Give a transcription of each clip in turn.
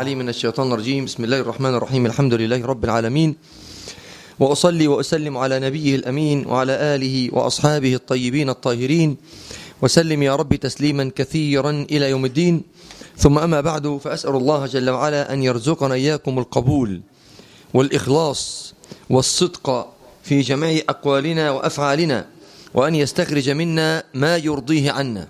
العليم من الشيطان الرجيم بسم الله الرحمن الرحيم الحمد لله رب العالمين وأصلي وأسلم على نبيه الأمين وعلى آله وأصحابه الطيبين الطاهرين وسلم يا رب تسليما كثيرا إلى يوم الدين ثم أما بعد فأسأل الله جل وعلا أن يرزقنا إياكم القبول والإخلاص والصدق في جميع أقوالنا وأفعالنا وأن يستخرج منا ما يرضيه عنا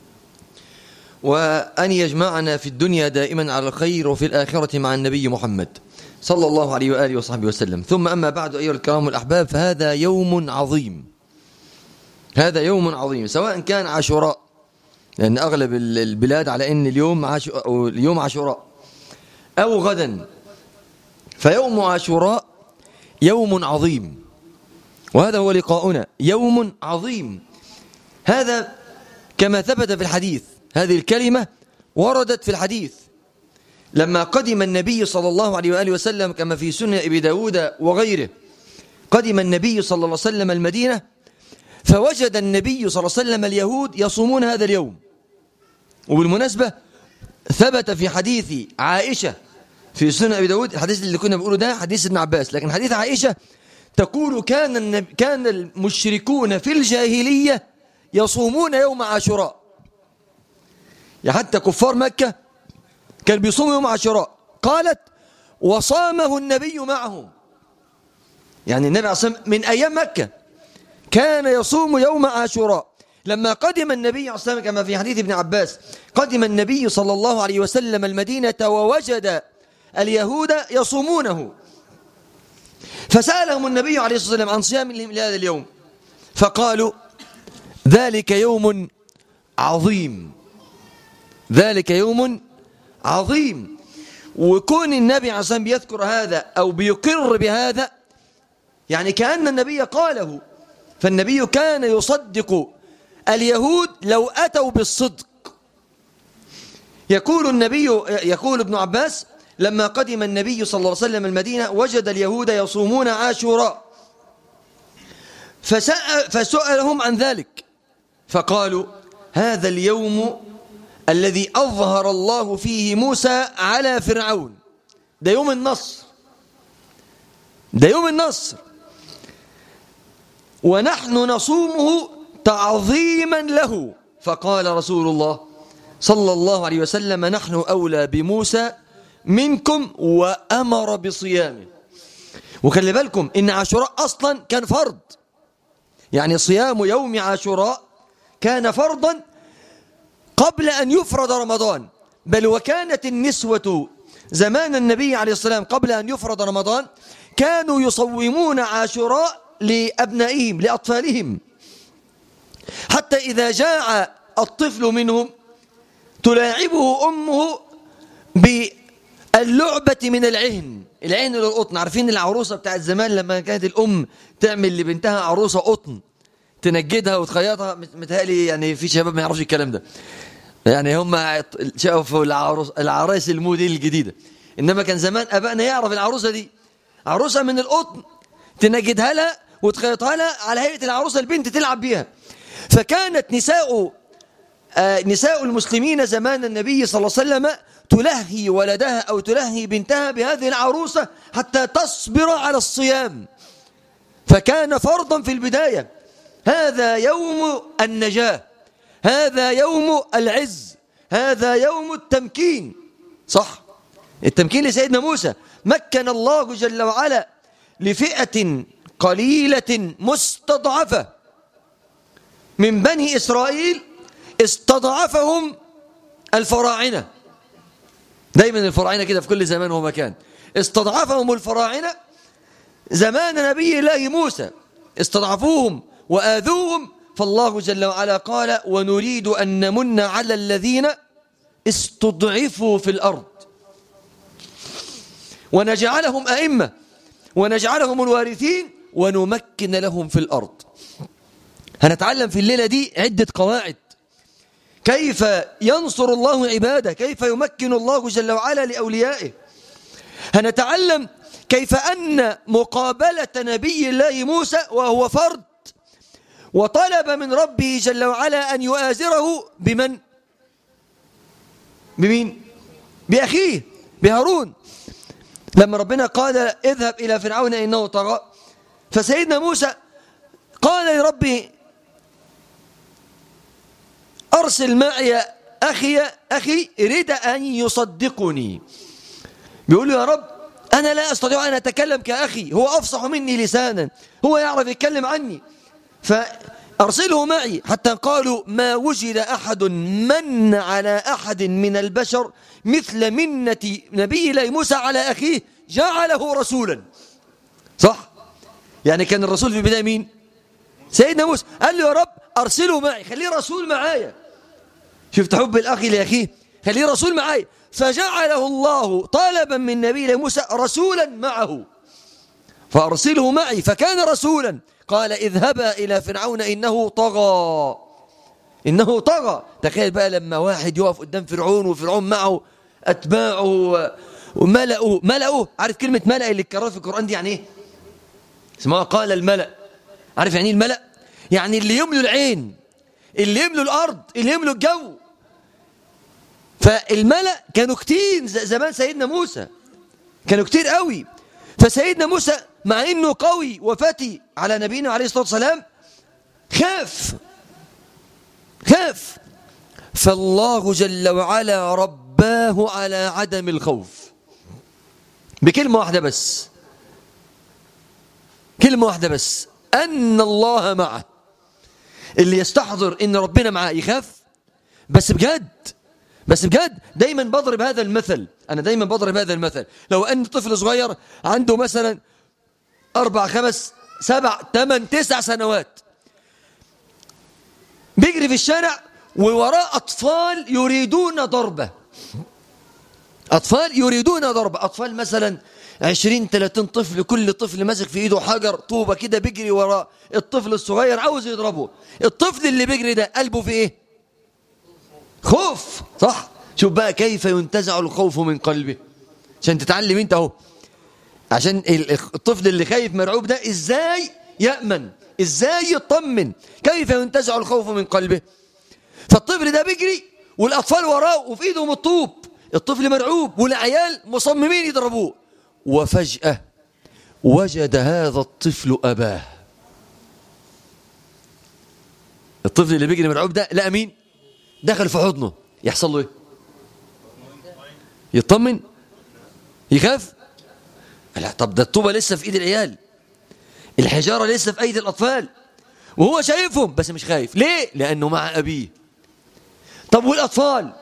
وأن يجمعنا في الدنيا دائما على الخير وفي الآخرة مع النبي محمد صلى الله عليه وآله وصحبه وسلم ثم أما بعد أيها الكرام الأحباب فهذا يوم عظيم هذا يوم عظيم سواء كان عاشوراء لأن أغلب البلاد على أن اليوم عاشو أو اليوم عاشوراء أو غدا فيوم عاشوراء يوم عظيم وهذا هو لقاؤنا يوم عظيم هذا كما ثبت في الحديث هذه الكلمة وردت في الحديث لما قدم النبي صلى الله عليه وآله وسلم كما في سنة أبي داود وغيره قدم النبي صلى الله عليه وسلم المدينة فوجد النبي صلى الله عليه وسلم اليهود يصومون هذا اليوم وبالمناسبة ثبت في حديث عائشة في سنة أبي داود الحديث اللي كنا بنقوله ده حديث ابن عباس لكن حديث عائشة تقول كان النبي كان المشركون في الجاهلية يصومون يوم عاشوراء يعني حتى كفار مكة كان بيصوموا يوم عاشوراء قالت وصامه النبي معهم يعني النبي عليه الصلاة من أيام مكة كان يصوم يوم عاشوراء لما قدم النبي عليه الصلاة كما في حديث ابن عباس قدم النبي صلى الله عليه وسلم المدينة ووجد اليهود يصومونه فسألهم النبي عليه الصلاة والسلام عن صيامهم لهذا اليوم فقالوا ذلك يوم عظيم ذلك يوم عظيم وكون النبي عليه الصلاة والسلام بيذكر هذا أو بيقر بهذا يعني كأن النبي قاله فالنبي كان يصدق اليهود لو أتوا بالصدق يقول النبي يقول ابن عباس لما قدم النبي صلى الله عليه وسلم المدينة وجد اليهود يصومون عاشوراء فسألهم عن ذلك فقالوا هذا اليوم الذي أظهر الله فيه موسى على فرعون ده يوم النصر ده يوم النصر ونحن نصومه تعظيما له فقال رسول الله صلى الله عليه وسلم نحن أولى بموسى منكم وأمر بصيامه وخلي بالكم إن عاشوراء أصلا كان فرض يعني صيام يوم عاشوراء كان فرضا قبل أن يفرض رمضان بل وكانت النسوة زمان النبي عليه السلام قبل أن يفرض رمضان كانوا يصومون عاشوراء لأبنائهم لأطفالهم حتى إذا جاء الطفل منهم تلاعبه أمه باللعبة من العهن العهن للقطن عارفين العروسة بتاعت زمان لما كانت الأم تعمل لبنتها عروسة قطن تنجدها وتخيطها متهيألي يعني في شباب ما يعرفش الكلام ده يعني هم شافوا العروس العرايس الموديل الجديدة إنما كان زمان أبائنا يعرف العروسة دي عروسة من القطن تنجدها لها وتخيطها لها على هيئة العروسة البنت تلعب بيها فكانت نساء آه نساء المسلمين زمان النبي صلى الله عليه وسلم تلهي ولدها أو تلهي بنتها بهذه العروسة حتى تصبر على الصيام فكان فرضا في البداية هذا يوم النجاة هذا يوم العز هذا يوم التمكين صح التمكين لسيدنا موسى مكن الله جل وعلا لفئة قليلة مستضعفة من بني إسرائيل استضعفهم الفراعنة دايما الفراعنة كده في كل زمان ومكان استضعفهم الفراعنة زمان نبي الله موسى استضعفوهم وآذوهم فالله جل وعلا قال ونريد أن نمن على الذين استضعفوا في الأرض ونجعلهم أئمة ونجعلهم الوارثين ونمكن لهم في الأرض هنتعلم في الليلة دي عدة قواعد كيف ينصر الله عباده كيف يمكن الله جل وعلا لأوليائه هنتعلم كيف أن مقابلة نبي الله موسى وهو فرد وطلب من ربه جل وعلا أن يؤازره بمن بمين بأخيه بهارون لما ربنا قال اذهب إلى فرعون إنه طغى فسيدنا موسى قال لربي أرسل معي أخي أخي رد أن يصدقني بيقول له يا رب أنا لا أستطيع أن أتكلم كأخي هو أفصح مني لسانا هو يعرف يتكلم عني فأرسله معي حتى قالوا ما وجد أحد من على أحد من البشر مثل منة نبي الله موسى على أخيه جعله رسولا صح يعني كان الرسول في البداية مين سيدنا موسى قال له يا رب أرسله معي خليه رسول معايا شفت حب الأخ لأخيه خليه رسول معايا فجعله الله طالبا من نبي موسى رسولا معه فأرسله معي فكان رسولا قال اذهبا إلى فرعون إنه طغى إنه طغى تخيل بقى لما واحد يقف قدام فرعون وفرعون معه أتباعه وملأوا ملأوا عارف كلمة ملأ اللي اتكررت في القرآن دي يعني ايه اسمها قال الملأ عارف يعني ايه الملأ يعني اللي يملوا العين اللي يملوا الأرض اللي يملوا الجو فالملأ كانوا كتير زمان سيدنا موسى كانوا كتير قوي فسيدنا موسى مع انه قوي وفتي على نبينا عليه الصلاة والسلام خاف خاف فالله جل وعلا رباه على عدم الخوف بكلمة واحدة بس كلمة واحدة بس أن الله معه اللي يستحضر ان ربنا معاه يخاف بس بجد بس بجد دايما بضرب هذا المثل أنا دايما بضرب هذا المثل لو أن طفل صغير عنده مثلا أربع خمس سبع ثمان تسع سنوات بيجري في الشارع ووراء أطفال يريدون ضربه أطفال يريدون ضربه أطفال مثلا عشرين ثلاثين طفل كل طفل ماسك في ايده حجر طوبة كده بيجري وراء الطفل الصغير عاوز يضربه الطفل اللي بيجري ده قلبه في ايه خوف صح شوف بقى كيف ينتزع الخوف من قلبه عشان تتعلم انت اهو عشان الطفل اللي خايف مرعوب ده ازاي يأمن ازاي يطمن كيف ينتزع الخوف من قلبه فالطفل ده بيجري والاطفال وراه وفي ايدهم الطوب الطفل مرعوب والعيال مصممين يضربوه وفجأة وجد هذا الطفل أباه الطفل اللي بيجري مرعوب ده لقى مين دخل في حضنه يحصل له ايه يطمن يخاف لا طب ده الطوبة لسه في ايد العيال الحجارة لسه في ايدي الاطفال وهو شايفهم بس مش خايف ليه لانه مع ابيه طب والاطفال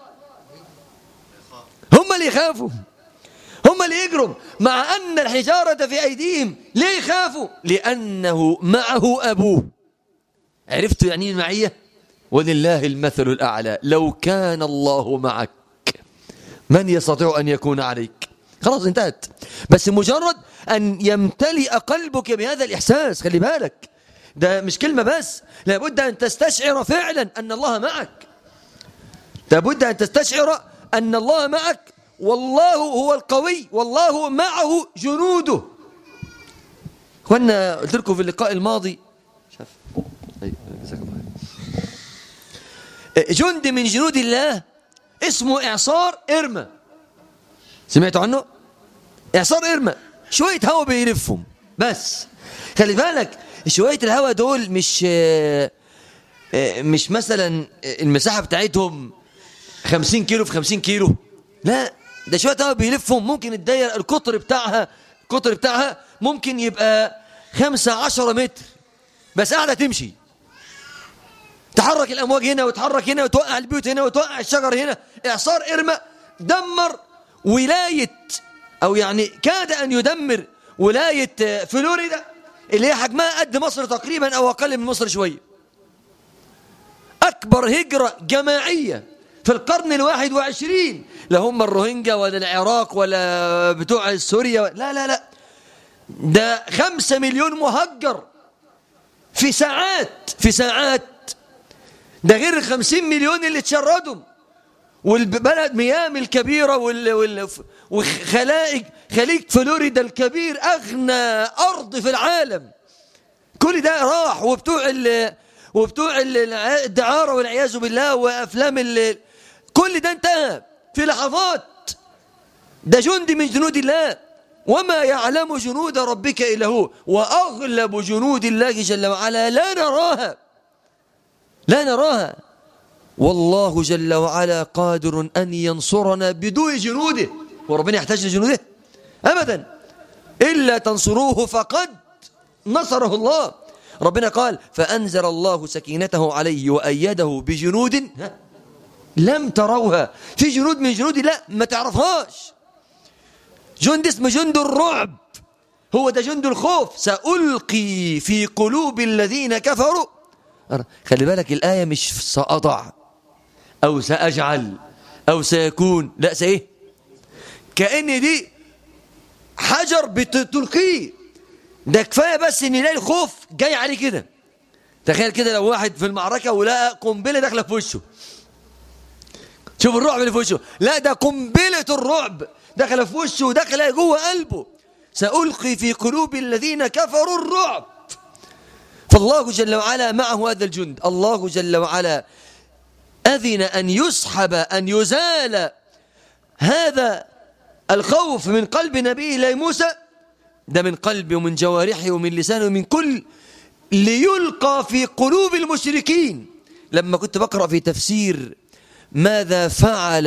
هم اللي يخافوا هم اللي يجروا مع ان الحجارة في ايديهم ليه يخافوا لانه معه ابوه عرفتوا يعني ايه المعيه ولله المثل الأعلى لو كان الله معك من يستطيع أن يكون عليك خلاص انتهت بس مجرد أن يمتلئ قلبك بهذا الإحساس خلي بالك ده مش كلمة بس لابد أن تستشعر فعلا أن الله معك لابد أن تستشعر أن الله معك والله هو القوي والله معه جنوده وانا قلت لكم في اللقاء الماضي شاف طيب جند من جنود الله اسمه إعصار إرمة سمعتوا عنه؟ إعصار إرمة شوية هوا بيلفهم بس خلي بالك شوية الهوا دول مش مش مثلا المساحة بتاعتهم خمسين كيلو في خمسين كيلو لا ده شوية هوا بيلفهم ممكن الدايرة القطر بتاعها القطر بتاعها ممكن يبقى خمسة عشرة متر بس قاعدة تمشي تحرك الأمواج هنا وتحرك هنا وتوقع البيوت هنا وتوقع الشجر هنا إعصار إرما دمر ولاية أو يعني كاد أن يدمر ولاية فلوريدا اللي هي حجمها قد مصر تقريبا أو أقل من مصر شوية أكبر هجرة جماعية في القرن الواحد وعشرين لا هم الروهينجا ولا العراق ولا بتوع سوريا لا لا لا ده خمسة مليون مهجر في ساعات في ساعات ده غير الخمسين مليون اللي تشردوا والبلد ميامي الكبيرة وال... وال... وخلائق خليج فلوريدا الكبير أغنى أرض في العالم كل ده راح وبتوع ال... وبتوع الدعارة والعياذ بالله وأفلام ال... كل ده انتهى في لحظات ده جند من جنود الله وما يعلم جنود ربك إلا هو وأغلب جنود الله جل وعلا لا نراها لا نراها والله جل وعلا قادر أن ينصرنا بدون جنوده وربنا يحتاج لجنوده أبدا إلا تنصروه فقد نصره الله ربنا قال فأنزل الله سكينته عليه وأيده بجنود لم تروها في جنود من جنود لا ما تعرفهاش جند اسمه جند الرعب هو ده جند الخوف سألقي في قلوب الذين كفروا خلي بالك الآية مش سأضع أو سأجعل أو سيكون لا سإيه كأن دي حجر بتلقيه ده كفاية بس ان يلاقي الخوف جاي عليه كده تخيل كده لو واحد في المعركة ولقى قنبلة داخلة في وشه شوف الرعب اللي في وشه لا ده قنبلة الرعب دخل في وشه ودخل جوه قلبه سألقي في قلوب الذين كفروا الرعب فالله جل وعلا معه هذا الجند الله جل وعلا أذن أن يسحب أن يزال هذا الخوف من قلب نبيه الله موسى ده من قلبه ومن جوارحه ومن لسانه ومن كل ليلقى في قلوب المشركين لما كنت بقرأ في تفسير ماذا فعل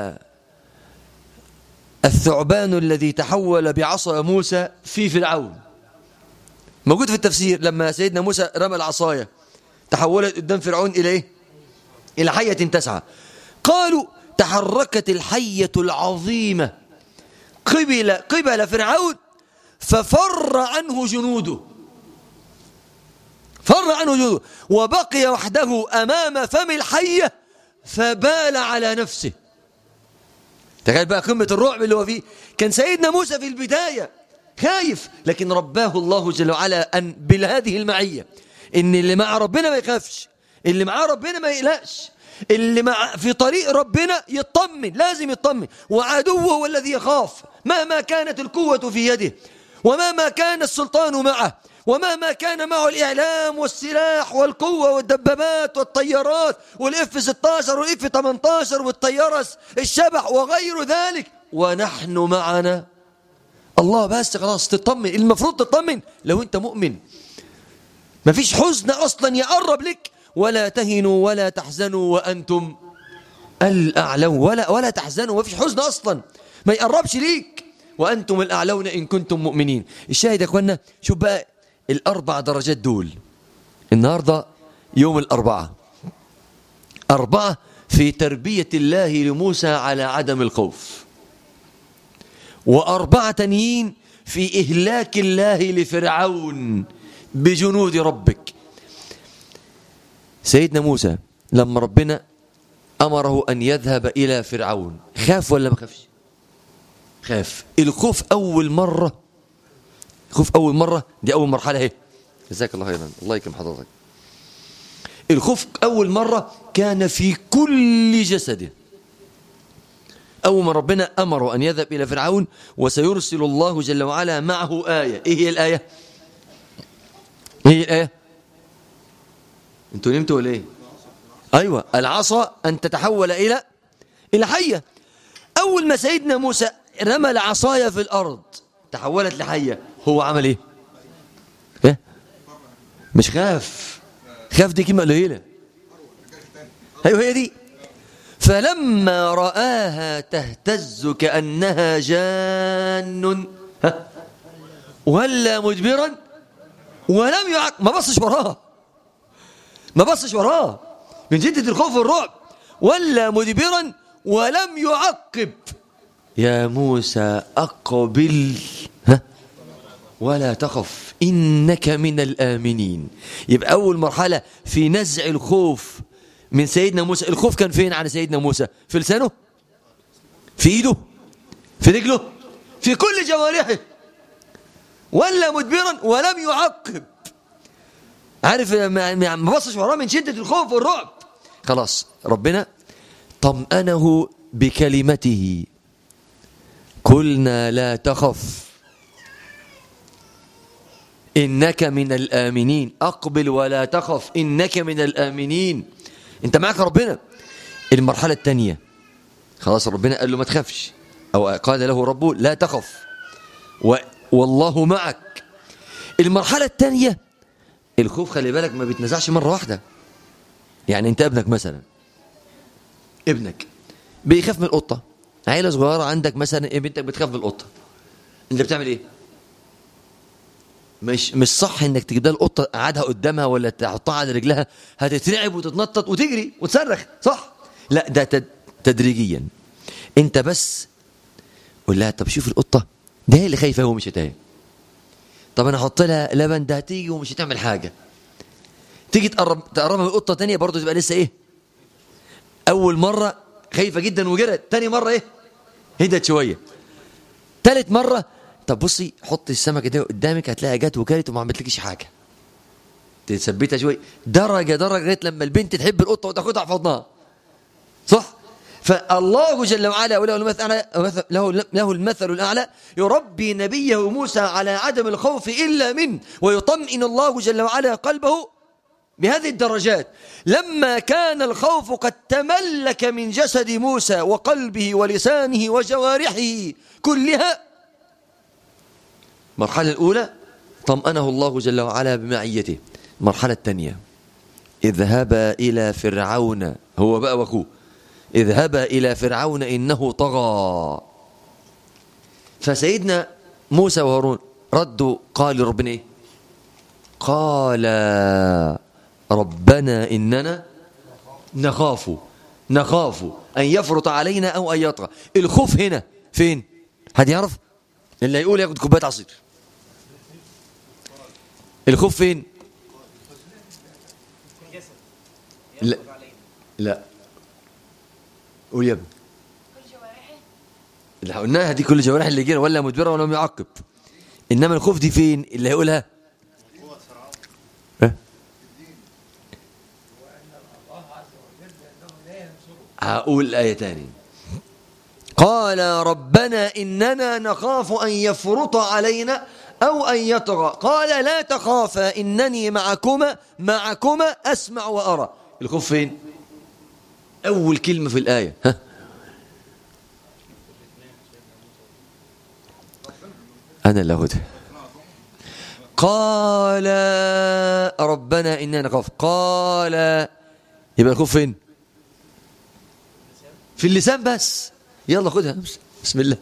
الثعبان الذي تحول بعصا موسى في فرعون موجود في التفسير لما سيدنا موسى رمى العصاية تحولت قدام فرعون إلى إيه؟ إلى حية تسعى قالوا تحركت الحية العظيمة قبل, قبل فرعون ففر عنه جنوده فر عنه جنوده وبقي وحده أمام فم الحية فبال على نفسه تخيل بقى قمة الرعب اللي هو فيه كان سيدنا موسى في البداية خايف لكن رباه الله جل وعلا أن بهذه المعية إن اللي مع ربنا ما يخافش اللي معاه ربنا ما يقلقش اللي مع في طريق ربنا يطمن لازم يطمن وعدوه هو الذي يخاف مهما كانت القوة في يده ومهما كان السلطان معه ومهما كان معه الإعلام والسلاح والقوة والدبابات والطيارات والإف 16 والإف 18 والطيارة الشبح وغير ذلك ونحن معنا الله بس خلاص تطمن المفروض تطمن لو أنت مؤمن مفيش حزن أصلا يقرب لك ولا تهنوا ولا تحزنوا وأنتم الأعلون ولا, ولا تحزنوا مفيش حزن أصلا ما يقربش ليك وأنتم الأعلون إن كنتم مؤمنين الشاهد يا أخوانا شوف بقى الأربع درجات دول النهاردة يوم الأربعة أربعة في تربية الله لموسى على عدم الخوف وأربعة تانيين في إهلاك الله لفرعون بجنود ربك سيدنا موسى لما ربنا أمره أن يذهب إلى فرعون خاف ولا ما خافش خاف الخوف أول مرة خوف أول مرة دي أول مرحلة اهي جزاك الله خيرا الله يكرم حضرتك الخوف أول مرة كان في كل جسده أول ما ربنا أمره أن يذهب إلى فرعون وسيرسل الله جل وعلا معه آية إيه هي الآية إيه هي الآية أنتوا نمتوا ولا إيه أيوة العصا أن تتحول إلى إلى حية أول ما سيدنا موسى رمى العصاية في الأرض تحولت لحية هو عمل إيه إيه مش خاف خاف دي كلمة قليلة أيوة هي دي فلما رآها تهتز كأنها جان ها ولا مدبرا ولم يعق ما بصش وراها ما بصش وراه من جدة الخوف والرعب ولا مدبرا ولم يعقب يا موسى أقبل ها ولا تخف إنك من الآمنين يبقى أول مرحلة في نزع الخوف من سيدنا موسى الخوف كان فين عن سيدنا موسى في لسانه في ايده في رجله في كل جوارحه ولا مدبرا ولم يعقب عارف ما بصش وراه من شدة الخوف والرعب خلاص ربنا طمأنه بكلمته قلنا لا تخف إنك من الآمنين أقبل ولا تخف إنك من الآمنين أنت معك ربنا المرحلة الثانية خلاص ربنا قال له ما تخافش أو قال له ربه لا تخف و والله معك المرحلة الثانية الخوف خلي بالك ما بيتنزعش مرة واحدة يعني انت ابنك مثلا ابنك بيخاف من القطة عيلة صغيرة عندك مثلا إيه بنتك بتخاف من القطة انت بتعمل ايه مش مش صح انك تجيب لها القطه قعدها قدامها ولا تحطها على رجلها هتترعب وتتنطط وتجري وتصرخ صح لا ده تد تدريجيا انت بس قول لها طب شوف القطه ده هي اللي خايفه ومش هتايه طب انا احط لها لبن ده هتيجي ومش هتعمل حاجه تيجي تقرب تقربها من القطه تانية برضه تبقى لسه ايه اول مره خايفه جدا وجرت تاني مره ايه هدت شويه تالت مره طب بصي حط السمكه دي قدامك هتلاقيها جت وكلت وما عملتلكيش حاجه تثبتها شويه درجه درجه لغايه لما البنت تحب القطه وتاخدها في حضنها صح فالله جل وعلا وله المثل له له المثل الاعلى يربي نبيه موسى على عدم الخوف الا منه ويطمئن الله جل وعلا قلبه بهذه الدرجات لما كان الخوف قد تملك من جسد موسى وقلبه ولسانه وجوارحه كلها المرحلة الأولى طمأنه الله جل وعلا بمعيته المرحلة الثانية اذهبا إلى فرعون هو بقى وأخوه اذهبا إلى فرعون إنه طغى فسيدنا موسى وهارون ردوا قال ربنا إيه قال ربنا إننا نخاف نخاف أن يفرط علينا أو أن يطغى الخوف هنا فين حد يعرف اللي يقول ياخد كوبايه عصير الخوف فين لا لا قول يا ابني اللي قلناها دي كل جوارح اللي جينا ولا مدبره ولا معقب انما الخوف دي فين اللي هيقولها ها؟ هقول الآية تاني قال ربنا إننا نخاف أن يفرط علينا أو أن يطغى قال لا تخافا إنني معكما معكما أسمع وأرى الخوف فين أول كلمة في الآية ها أنا اللي أخذها قال ربنا إننا نخاف قال يبقى الخوف فين في اللسان بس يلا خدها بسم الله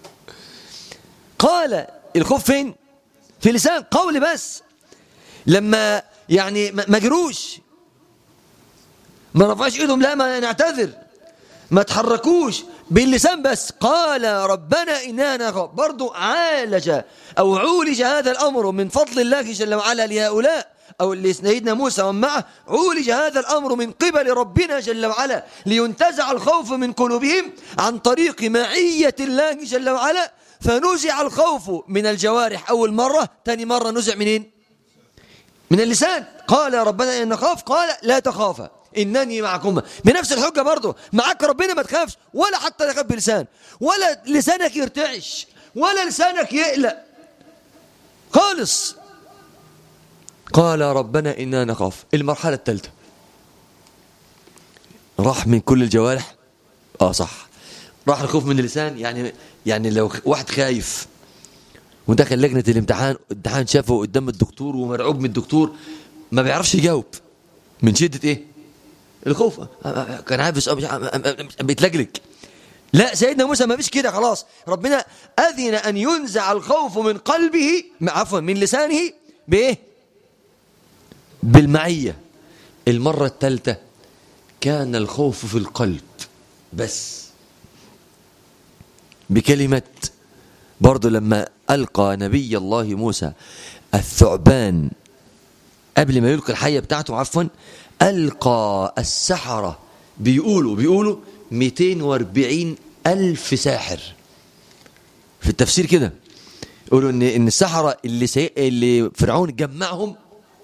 قال الخوف فين في لسان قول بس لما يعني ما جروش ما رفعش ايدهم لا ما نعتذر ما تحركوش باللسان بس قال ربنا إننا نخاف برضو عالج أو عولج هذا الأمر من فضل الله جل وعلا لهؤلاء أو لسيدنا موسى ومعه عولج هذا الأمر من قبل ربنا جل وعلا لينتزع الخوف من قلوبهم عن طريق معية الله جل وعلا فنزع الخوف من الجوارح أول مرة ثاني مرة نزع منين من اللسان قال يا ربنا إن نخاف قال لا تخافا إنني معكما بنفس الحجة برضه معك ربنا ما تخافش ولا حتى تخاف بلسان ولا لسانك يرتعش ولا لسانك يقلق خالص قال ربنا إنا نخاف المرحلة الثالثة راح من كل الجوارح اه صح راح الخوف من اللسان يعني يعني لو واحد خايف ودخل لجنة الامتحان الامتحان شافه قدام الدكتور ومرعوب من الدكتور ما بيعرفش يجاوب من شدة ايه الخوف كان عارف بيتلجلج لا سيدنا موسى ما فيش كده خلاص ربنا أذن أن ينزع الخوف من قلبه عفوا من لسانه بإيه بالمعية المرة الثالثة كان الخوف في القلب بس بكلمة برضو لما ألقى نبي الله موسى الثعبان قبل ما يلقي الحية بتاعته عفوا ألقى السحرة بيقولوا بيقولوا 240 ألف ساحر في التفسير كده يقولوا ان ان السحرة اللي سي... اللي فرعون جمعهم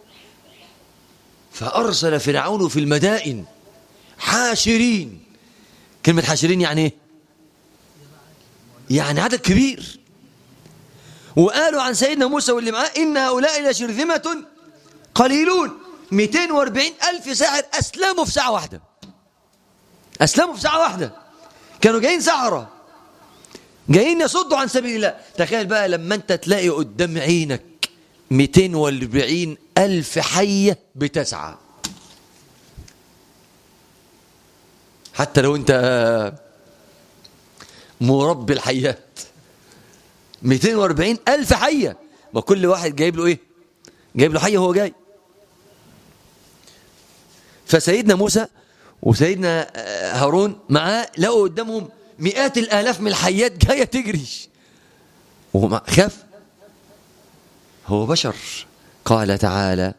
فأرسل فرعون في المدائن حاشرين كلمة حاشرين يعني ايه يعني عدد كبير وقالوا عن سيدنا موسى واللي معاه إن هؤلاء لشرذمة قليلون 240 ألف ساحر أسلموا في ساعة واحدة أسلموا في ساعة واحدة كانوا جايين سحرة جايين يصدوا عن سبيل الله تخيل بقى لما انت تلاقي قدام عينك 240 ألف حية بتسعى حتى لو انت مربي الحيات 240 ألف حية ما كل واحد جايب له ايه جايب له حية وهو جاي فسيدنا موسى وسيدنا هارون معاه لقوا قدامهم مئات الآلاف من الحيات جاية تجري وما خاف هو بشر قال تعالى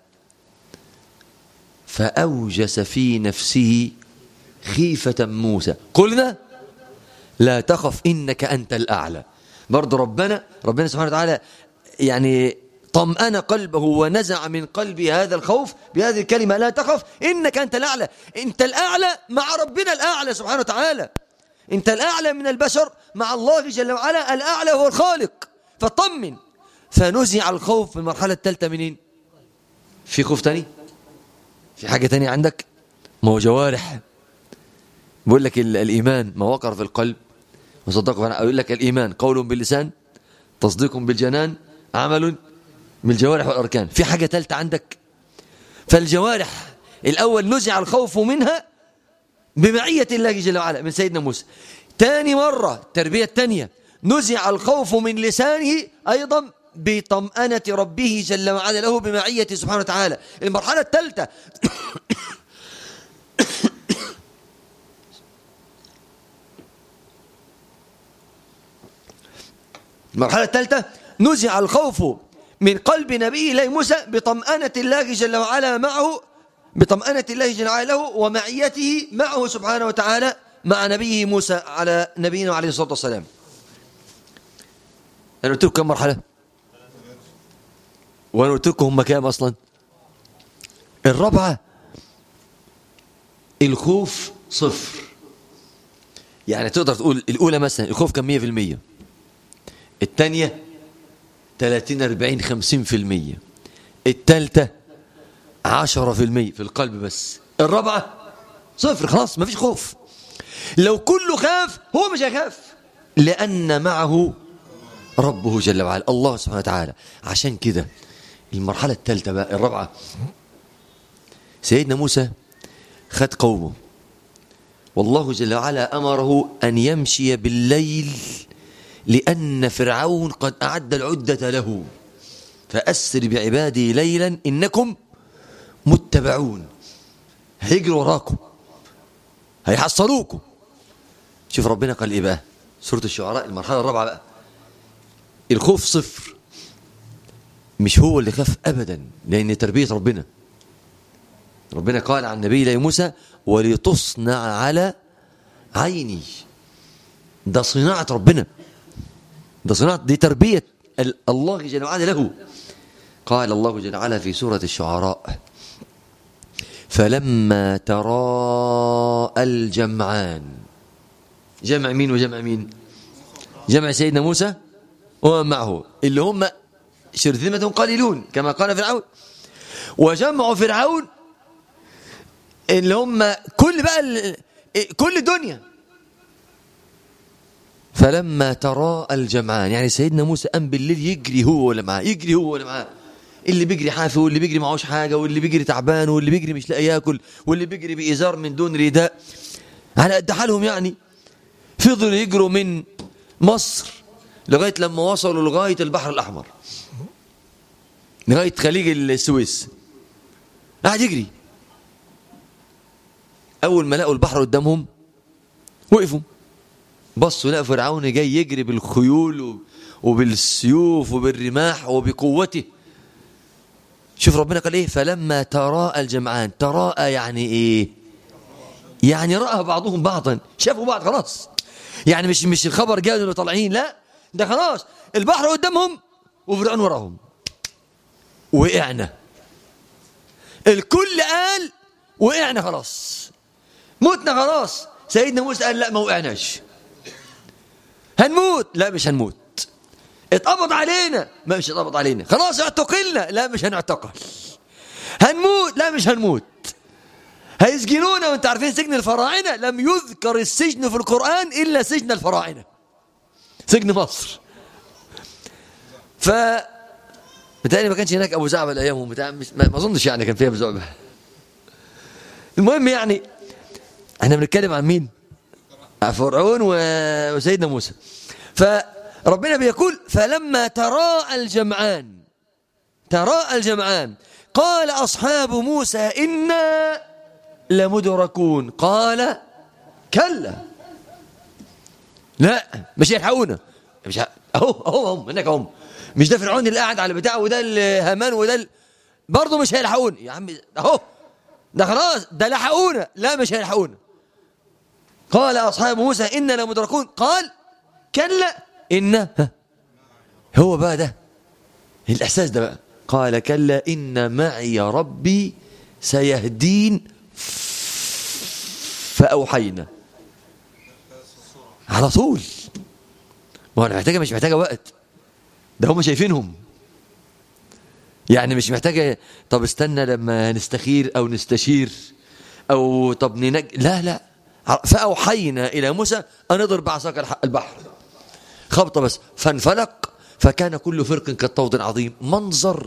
فأوجس في نفسه خيفة موسى قلنا لا تخف إنك أنت الأعلى برضو ربنا ربنا سبحانه وتعالى يعني طمأن قلبه ونزع من قلبه هذا الخوف بهذه الكلمة لا تخف إنك أنت الأعلى أنت الأعلى مع ربنا الأعلى سبحانه وتعالى أنت الأعلى من البشر مع الله جل وعلا الأعلى هو الخالق فطمن فنزع الخوف في المرحلة الثالثة منين في خوف تاني في حاجة تانية عندك ما هو جوارح بقول لك الإيمان ما وقر في القلب وصدقه أنا أقول لك الإيمان قول باللسان تصديق بالجنان عمل بالجوارح والأركان في حاجة ثالثة عندك فالجوارح الأول نزع الخوف منها بمعية الله جل وعلا من سيدنا موسى تاني مرة التربية الثانية نزع الخوف من لسانه أيضا بطمأنة ربه جل وعلا له بمعية سبحانه وتعالى المرحلة الثالثة المرحلة الثالثة نزع الخوف من قلب نبي الله موسى بطمأنة الله جل وعلا معه بطمأنة الله جل وعلا له ومعيته معه سبحانه وتعالى مع نبيه موسى على نبينا عليه الصلاة والسلام أنا قلت لكم كم مرحلة وأنا قلت لكم هم كام أصلا الرابعة الخوف صفر يعني تقدر تقول الأولى مثلا الخوف كان مية في المية الثانية 30 40 50 في المية الثالثة 10 في المية في القلب بس الرابعة صفر خلاص ما فيش خوف لو كله خاف هو مش هيخاف لأن معه ربه جل وعلا الله سبحانه وتعالى عشان كده المرحلة الثالثة بقى الرابعة سيدنا موسى خد قومه والله جل وعلا أمره أن يمشي بالليل لأن فرعون قد أعد العدة له فأسر بعبادي ليلا إنكم متبعون هيجروا وراكم هيحصلوكم شوف ربنا قال إيه بقى سورة الشعراء المرحلة الرابعة بقى الخوف صفر مش هو اللي خاف أبدا لأن تربية ربنا ربنا قال عن نبي الله موسى ولتصنع على عيني ده صناعة ربنا ده صناعة دي تربية الله جل وعلا له قال الله جل وعلا في سورة الشعراء فلما تراءى الجمعان جمع مين وجمع مين جمع سيدنا موسى ومن معه اللي هم شرذمة قليلون كما قال فرعون وجمع فرعون اللي هم كل بقى كل الدنيا فلما تراءى الجمعان يعني سيدنا موسى قام بالليل يجري هو ولا معاه يجري هو ولا معاه اللي بيجري حافي واللي بيجري معهوش حاجه واللي بيجري تعبان واللي بيجري مش لاقي ياكل واللي بيجري بإزار من دون رداء على قد حالهم يعني فضلوا يجروا من مصر لغايه لما وصلوا لغايه البحر الاحمر لغايه خليج السويس قاعد يجري اول ما لقوا البحر قدامهم وقفوا بصوا لقوا فرعون جاي يجري بالخيول وبالسيوف وبالرماح وبقوته شوف ربنا قال ايه فلما تراءى الجمعان تراءى يعني ايه يعني راى بعضهم بعضا شافوا بعض خلاص يعني مش مش الخبر جاء انه طالعين لا ده خلاص البحر قدامهم وفرعون وراهم وقعنا الكل قال وقعنا خلاص متنا خلاص سيدنا موسى قال لا ما وقعناش هنموت لا مش هنموت اتقبض علينا ما مش اتقبض علينا خلاص اعتقلنا لا مش هنعتقل هنموت لا مش هنموت هيسجنونا وانت عارفين سجن الفراعنة لم يذكر السجن في القرآن إلا سجن الفراعنة سجن مصر ف بتهيألي ما كانش هناك ابو زعبل ايامهم بتاع مش ما ما اظنش يعني كان فيها ابو زعبل المهم يعني احنا بنتكلم عن مين عن فرعون و- وسيدنا موسى فربنا بيقول فلما تراءى الجمعان تراءى الجمعان قال اصحاب موسى انا لمدركون قال كلا لا مش هيلحقونا مش ه... اهو اهو هم هناك هم مش ده فرعون اللي قاعد على بتاعه وده الهامان وده ال... برضه مش هيلحقوني يا عم اهو ده خلاص ده لحقونا لا مش هيلحقونا قال اصحاب موسى انا لمدركون قال كلا ان ها، هو بقى ده الاحساس ده بقى قال كلا ان معي ربي سيهدين فاوحينا على طول ما هو انا محتاجه مش محتاجه وقت ده هم شايفينهم يعني مش محتاجه طب استنى لما نستخير او نستشير او طب ننج لا لا فاوحينا الى موسى ان اضرب بعصاك الح- البحر خبطه بس فانفلق فكان كل فرق كالطود العظيم منظر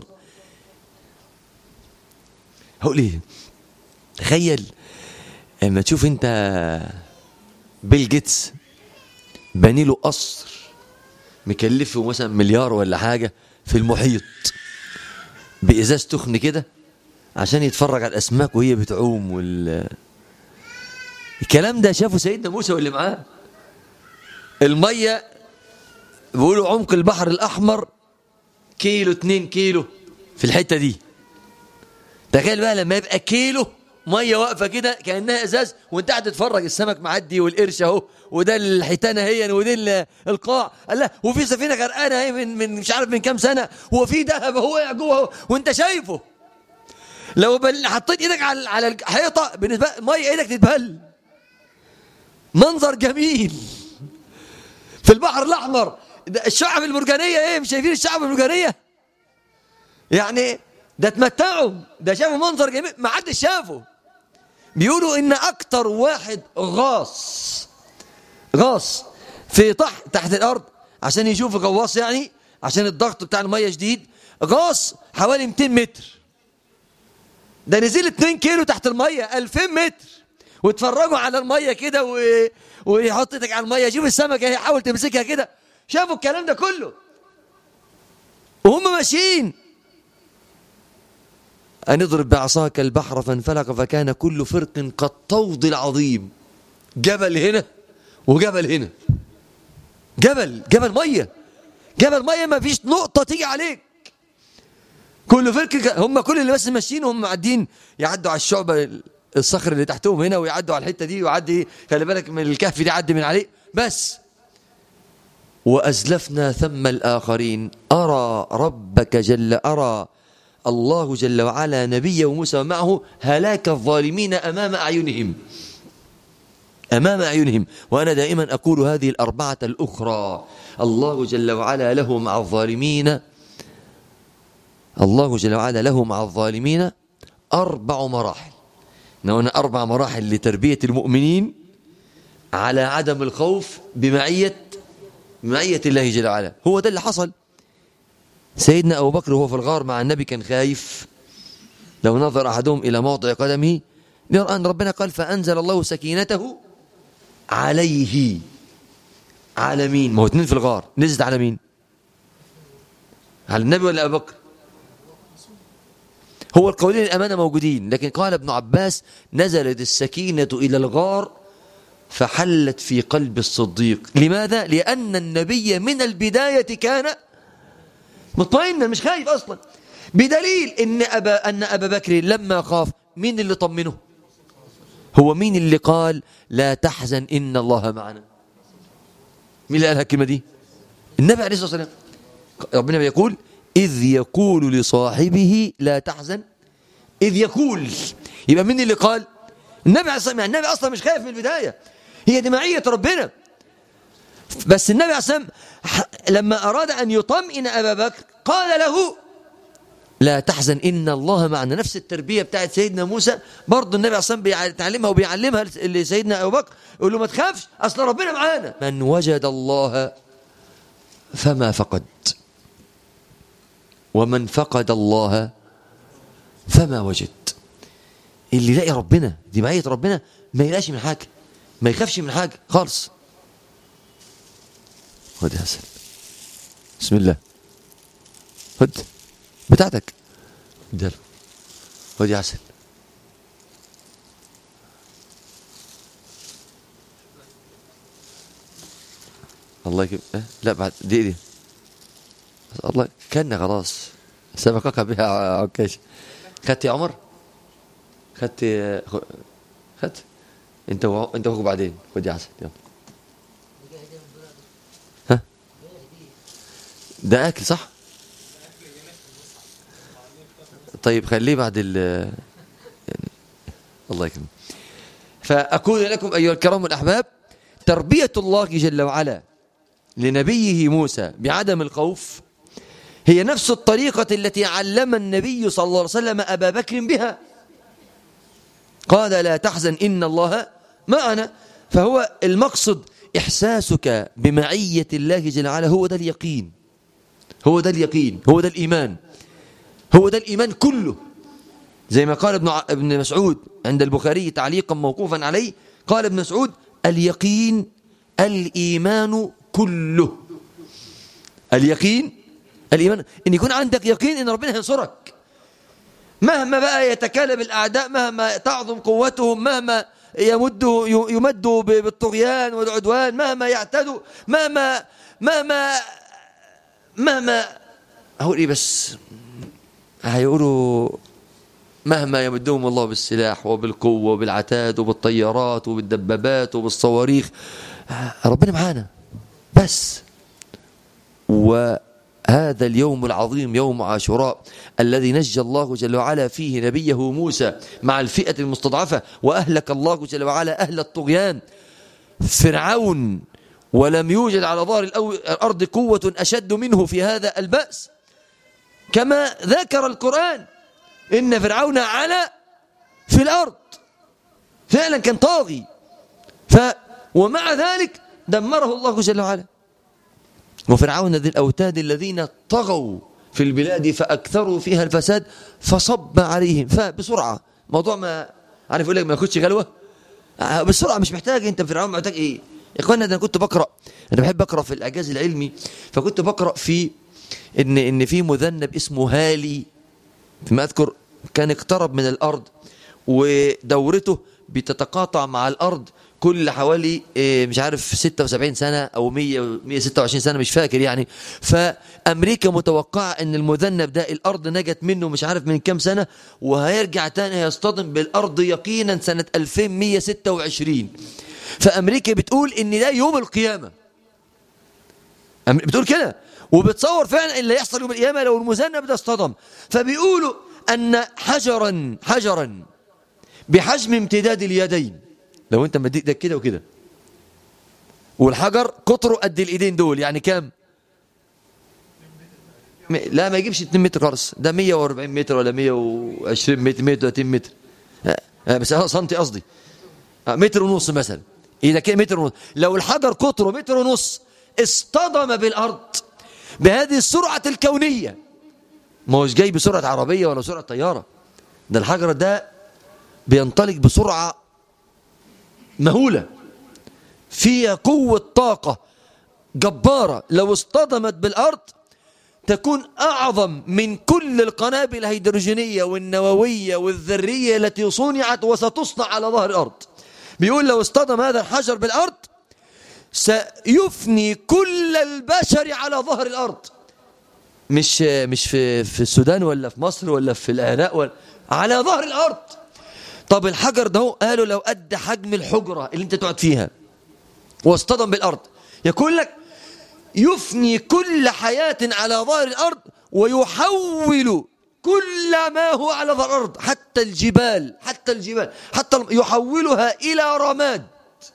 هقول ايه تخيل اما تشوف انت بيل جيتس بني له قصر مكلفه مثلا مليار ولا حاجه في المحيط بازاز تخن كده عشان يتفرج على الاسماك وهي بتعوم وال الكلام ده شافه سيدنا موسى واللي معاه الميه بيقولوا عمق البحر الاحمر كيلو اتنين كيلو في الحته دي تخيل بقى لما يبقى كيلو ميه واقفه كده كانها ازاز وانت قاعد تتفرج السمك معدي والقرش اهو وده الحيتانه هي وده ال- القاع قال لا وفي سفينه غرقانه اهي من من مش عارف من كام سنه وفي ذهب هو واقع جوه أهو، وانت شايفه لو بل حطيت ايدك على على الحيطه بالنسبه ميه ايدك تتبل منظر جميل في البحر الاحمر ده الشعب المرجانيه ايه مش شايفين الشعب المرجانيه يعني ده اتمتعوا ده شافوا منظر جميل ما حدش شافه بيقولوا ان اكتر واحد غاص غاص في تحت تحت الارض عشان يشوف غواص يعني عشان الضغط بتاع الميه شديد غاص حوالي 200 متر ده نزل 2 كيلو تحت الميه 2000 متر واتفرجوا على الميه كده و... ويحط ايدك على الميه شوف السمكه هي حاول تمسكها كده شافوا الكلام ده كله وهم ماشيين أن اضرب بعصاك البحر فانفلق فكان كل فرق كالطود العظيم جبل هنا وجبل هنا جبل جبل مية جبل مية ما فيش نقطة تيجي عليك كل فرق ك- هم كل اللي بس ماشيين وهم معدين يعدوا على الشعبة الصخر اللي تحتهم هنا ويعدوا على الحتة دي ويعدي خلي بالك من الكهف دي يعدي من عليه بس وأزلفنا ثم الآخرين أرى ربك جل أرى الله جل وعلا نبيه موسى ومعه هلاك الظالمين أمام أعينهم أمام أعينهم وأنا دائما أقول هذه الأربعة الأخرى الله جل وعلا له مع الظالمين الله جل وعلا له مع الظالمين أربع مراحل هنا أربع مراحل لتربية المؤمنين على عدم الخوف بمعية بمعية الله جل وعلا هو ده اللي حصل سيدنا أبو بكر وهو في الغار مع النبي كان خايف لو نظر أحدهم إلى موضع قدمه يرى أن ربنا قال فأنزل الله سكينته عليه على مين ما هو اتنين في الغار نزلت على مين على النبي ولا أبو بكر هو القولين الأمانة موجودين لكن قال ابن عباس نزلت السكينة إلى الغار فحلت في قلب الصديق لماذا؟ لأن النبي من البداية كان مطمئنا مش خايف أصلا بدليل إن أبا, أن أبا بكر لما خاف مين اللي طمنه هو مين اللي قال لا تحزن إن الله معنا مين اللي قالها الكلمة دي النبي عليه الصلاة والسلام ربنا بيقول إذ يقول لصاحبه لا تحزن إذ يقول يبقى مين اللي قال النبي عليه الصلاة والسلام يعني النبي أصلا مش خايف من البداية هي دي معية ربنا بس النبي عليه الصلاة والسلام لما أراد أن يطمئن أبا بكر قال له لا تحزن إن الله معنا نفس التربية بتاعت سيدنا موسى برضه النبي عليه الصلاة والسلام بيتعلمها وبيعلمها لسيدنا أبو بكر يقول له ما تخافش أصل ربنا معانا من وجد الله فما فقد ومن فقد الله فما وجد اللي يلاقي ربنا دي معية ربنا ما يلاقيش من حاجة ما يخافش من حاجة خالص خد يا حسن بسم الله خد بتاعتك خد خد يا حسن الله يكب أه؟ لا بعد دي دي الله كان خلاص سبقك بها عكاش خدت يا عمر خدت خدت انت و... انت واخوك بعدين خد يا حسن يلا ها ده اكل صح طيب خليه بعد ال يعني الله يكرمك فأقول لكم أيها الكرام الأحباب تربية الله جل وعلا لنبيه موسى بعدم الخوف هي نفس الطريقة التي علم النبي صلى الله عليه وسلم أبا بكر بها قال لا تحزن إن الله معنا فهو المقصد إحساسك بمعية الله جل وعلا هو ده اليقين هو ده اليقين هو ده الإيمان هو ده الإيمان كله زي ما قال ابن ابن مسعود عند البخاري تعليقا موقوفا عليه قال ابن مسعود اليقين الإيمان كله اليقين الإيمان إن يكون عندك يقين إن ربنا ينصرك مهما بقى يتكالب الأعداء مهما تعظم قوتهم مهما يمد يمد بالطغيان والعدوان مهما يعتدوا مهما مهما مهما أقول إيه بس هيقولوا مهما يمدهم الله بالسلاح وبالقوة وبالعتاد وبالطيارات وبالدبابات وبالصواريخ ربنا معانا بس وهذا اليوم العظيم يوم عاشوراء الذي نجى الله جل وعلا فيه نبيه موسى مع الفئة المستضعفة وأهلك الله جل وعلا أهل الطغيان فرعون ولم يوجد على ظهر الأرض قوة أشد منه في هذا البأس كما ذكر القرآن إن فرعون على في الأرض فعلا كان طاغي ف ومع ذلك دمره الله جل وعلا وفرعون ذي الأوتاد الذين طغوا في البلاد فأكثروا فيها الفساد فصب عليهم فبسرعة موضوع ما عارف يقول لك ما ياخدش غلوة بسرعة مش محتاج انت فرعون محتاج ايه يا اخوانا ده انا كنت بقرا انا بحب اقرا في الاعجاز العلمي فكنت بقرا في ان ان في مذنب اسمه هالي فيما اذكر كان اقترب من الارض ودورته بتتقاطع مع الارض كل حوالي مش عارف 76 سنة أو 100 126 سنة مش فاكر يعني فأمريكا متوقعة أن المذنب ده الأرض نجت منه مش عارف من كام سنة وهيرجع تاني هيصطدم بالأرض يقينا سنة 2126 فأمريكا بتقول أن ده يوم القيامة بتقول كده وبتصور فعلا اللي يحصل يوم القيامة لو المذنب ده اصطدم فبيقولوا أن حجرا حجرا بحجم امتداد اليدين لو انت مديت ايدك كده وكده والحجر قطره قد الايدين دول يعني كام لا ما يجيبش 2 متر خالص ده 140 متر ولا 120 متر 130 متر بس سنتي قصدي متر ونص مثلا اذا كده متر ونص لو الحجر قطره متر ونص اصطدم بالارض بهذه السرعه الكونيه ما هوش جاي بسرعه عربيه ولا سرعه طياره ده الحجر ده بينطلق بسرعه مهولة فيها قوة طاقة جبارة لو اصطدمت بالأرض تكون أعظم من كل القنابل الهيدروجينية والنووية والذرية التي صنعت وستصنع على ظهر الأرض بيقول لو اصطدم هذا الحجر بالأرض سيفني كل البشر على ظهر الأرض مش مش في في السودان ولا في مصر ولا في العراق ولا على ظهر الأرض طب الحجر ده قالوا لو قد حجم الحجرة اللي انت تقعد فيها واصطدم بالأرض يقول لك يفني كل حياة على ظهر الأرض ويحول كل ما هو على ظهر الأرض حتى الجبال حتى الجبال حتى يحولها إلى رماد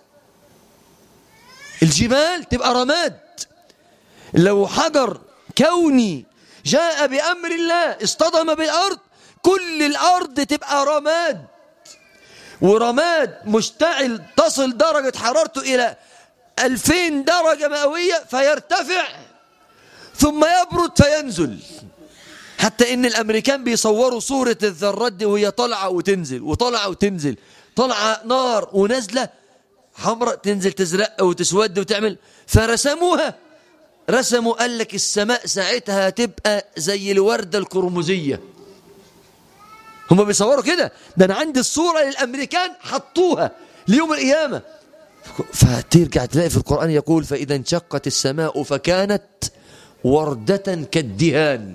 الجبال تبقى رماد لو حجر كوني جاء بأمر الله اصطدم بالأرض كل الأرض تبقى رماد ورماد مشتعل تصل درجة حرارته إلى 2000 درجة مئوية فيرتفع ثم يبرد فينزل حتى ان الامريكان بيصوروا صورة الذرات دي وهي طالعة وتنزل وطالعة وتنزل طالعة نار ونازلة حمراء تنزل تزرق وتسود وتعمل فرسموها رسموا قال لك السماء ساعتها هتبقى زي الوردة القرمزية هم بيصوروا كده ده انا عندي الصورة للامريكان حطوها ليوم القيامة فترجع تلاقي في القرآن يقول فإذا انشقت السماء فكانت وردة كالدهان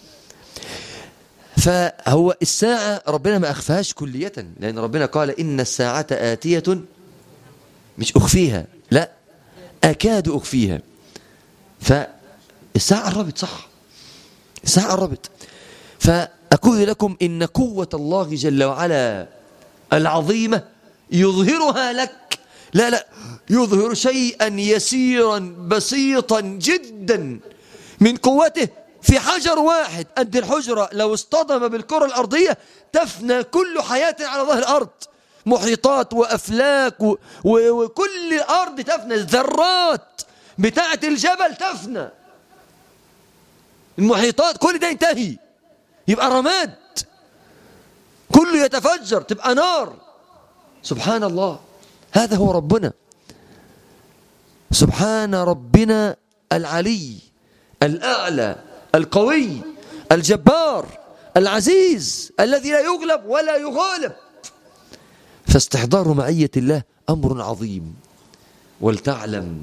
فهو الساعة ربنا ما أخفاهاش كلية لأن ربنا قال إن الساعة آتية مش أخفيها لا أكاد أخفيها فالساعة قربت صح الساعة قربت فأقول لكم إن قوة الله جل وعلا العظيمة يظهرها لك لا لا يظهر شيئا يسيرا بسيطا جدا من قوته في حجر واحد قد الحجرة لو اصطدم بالكرة الأرضية تفنى كل حياة على ظهر الأرض محيطات وأفلاك و... و... وكل الأرض تفنى الذرات بتاعة الجبل تفنى المحيطات كل ده ينتهي يبقى رماد كله يتفجر تبقى نار سبحان الله هذا هو ربنا سبحان ربنا العلي الأعلى القوي الجبار العزيز الذي لا يغلب ولا يغالب فاستحضار معية الله أمر عظيم ولتعلم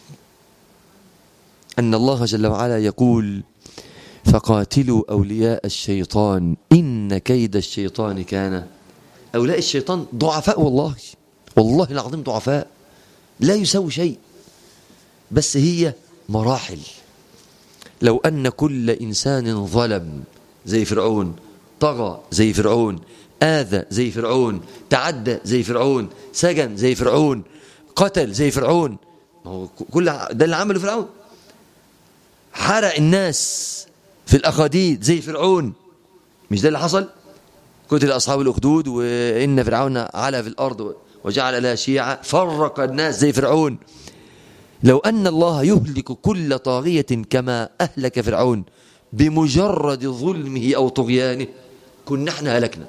أن الله جل وعلا يقول فقاتلوا أولياء الشيطان إن كيد الشيطان كان أولياء الشيطان ضعفاء والله والله العظيم ضعفاء لا يسوي شيء بس هي مراحل لو أن كل إنسان ظلم زي فرعون طغى زي فرعون آذى زي فرعون تعدى زي فرعون سجن زي فرعون قتل زي فرعون ما هو كل ده اللي عمله فرعون حرق الناس في الأخاديد زي فرعون مش ده اللي حصل قتل أصحاب الأخدود وإن فرعون علا في الأرض وجعل لها شيعة فرق الناس زي فرعون لو أن الله يهلك كل طاغية كما أهلك فرعون بمجرد ظلمه أو طغيانه كنا احنا هلكنا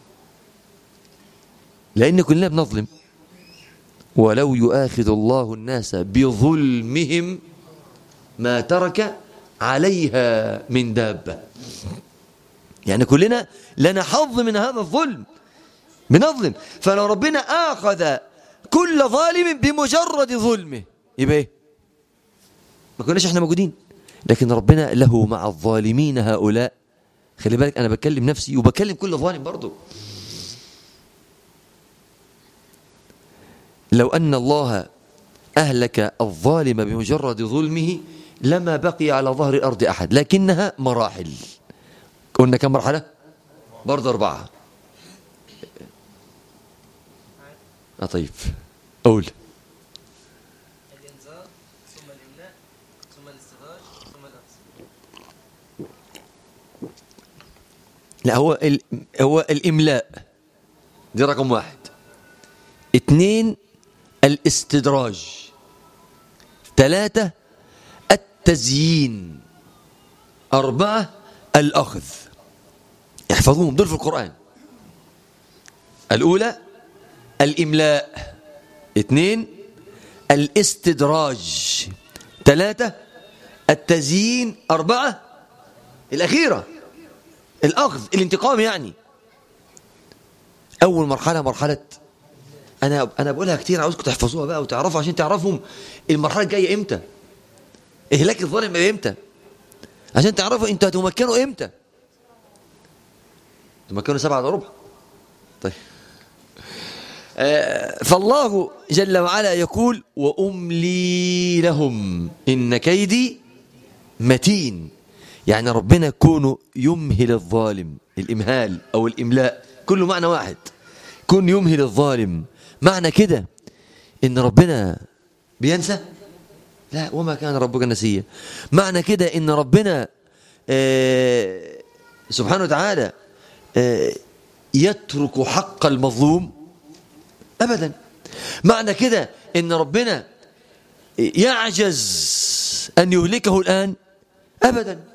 لأن كلنا بنظلم ولو يؤاخذ الله الناس بظلمهم ما ترك عليها من دابة يعني كلنا لنا حظ من هذا الظلم بنظلم فلو ربنا آخذ كل ظالم بمجرد ظلمه يبقى ايه ما كناش احنا موجودين لكن ربنا له مع الظالمين هؤلاء خلي بالك انا بكلم نفسي وبكلم كل ظالم برضه لو ان الله اهلك الظالم بمجرد ظلمه لما بقي على ظهر الارض احد لكنها مراحل قلنا كم مرحله برضه اربعه اه طيب قول الإنذار ثم الإملاء ثم الاستدراج ثم الأخذ لا هو ال... هو الإملاء دي رقم واحد اثنين الاستدراج ثلاثة التزيين أربعة الأخذ احفظوهم دول في القرآن الأولى الإملاء اثنين الاستدراج ثلاثة التزيين أربعة الأخيرة الأخذ الانتقام يعني أول مرحلة مرحلة أنا أنا بقولها كتير عاوزكم تحفظوها بقى وتعرفوا عشان تعرفوا المرحلة الجاية إمتى إهلاك الظالم إمتى عشان تعرفوا أنتوا هتمكنوا إمتى تمكنوا سبعة إلا ربع طيب آه، فالله جل وعلا يقول وأملي لهم إن كيدي متين يعني ربنا كونه يمهل الظالم الإمهال أو الإملاء كله معنى واحد كون يمهل الظالم معنى كده إن ربنا بينسى لا وما كان ربك نسيا معنى كده إن ربنا آه سبحانه وتعالى آه يترك حق المظلوم أبدا معنى كده إن ربنا يعجز أن يهلكه الآن أبدا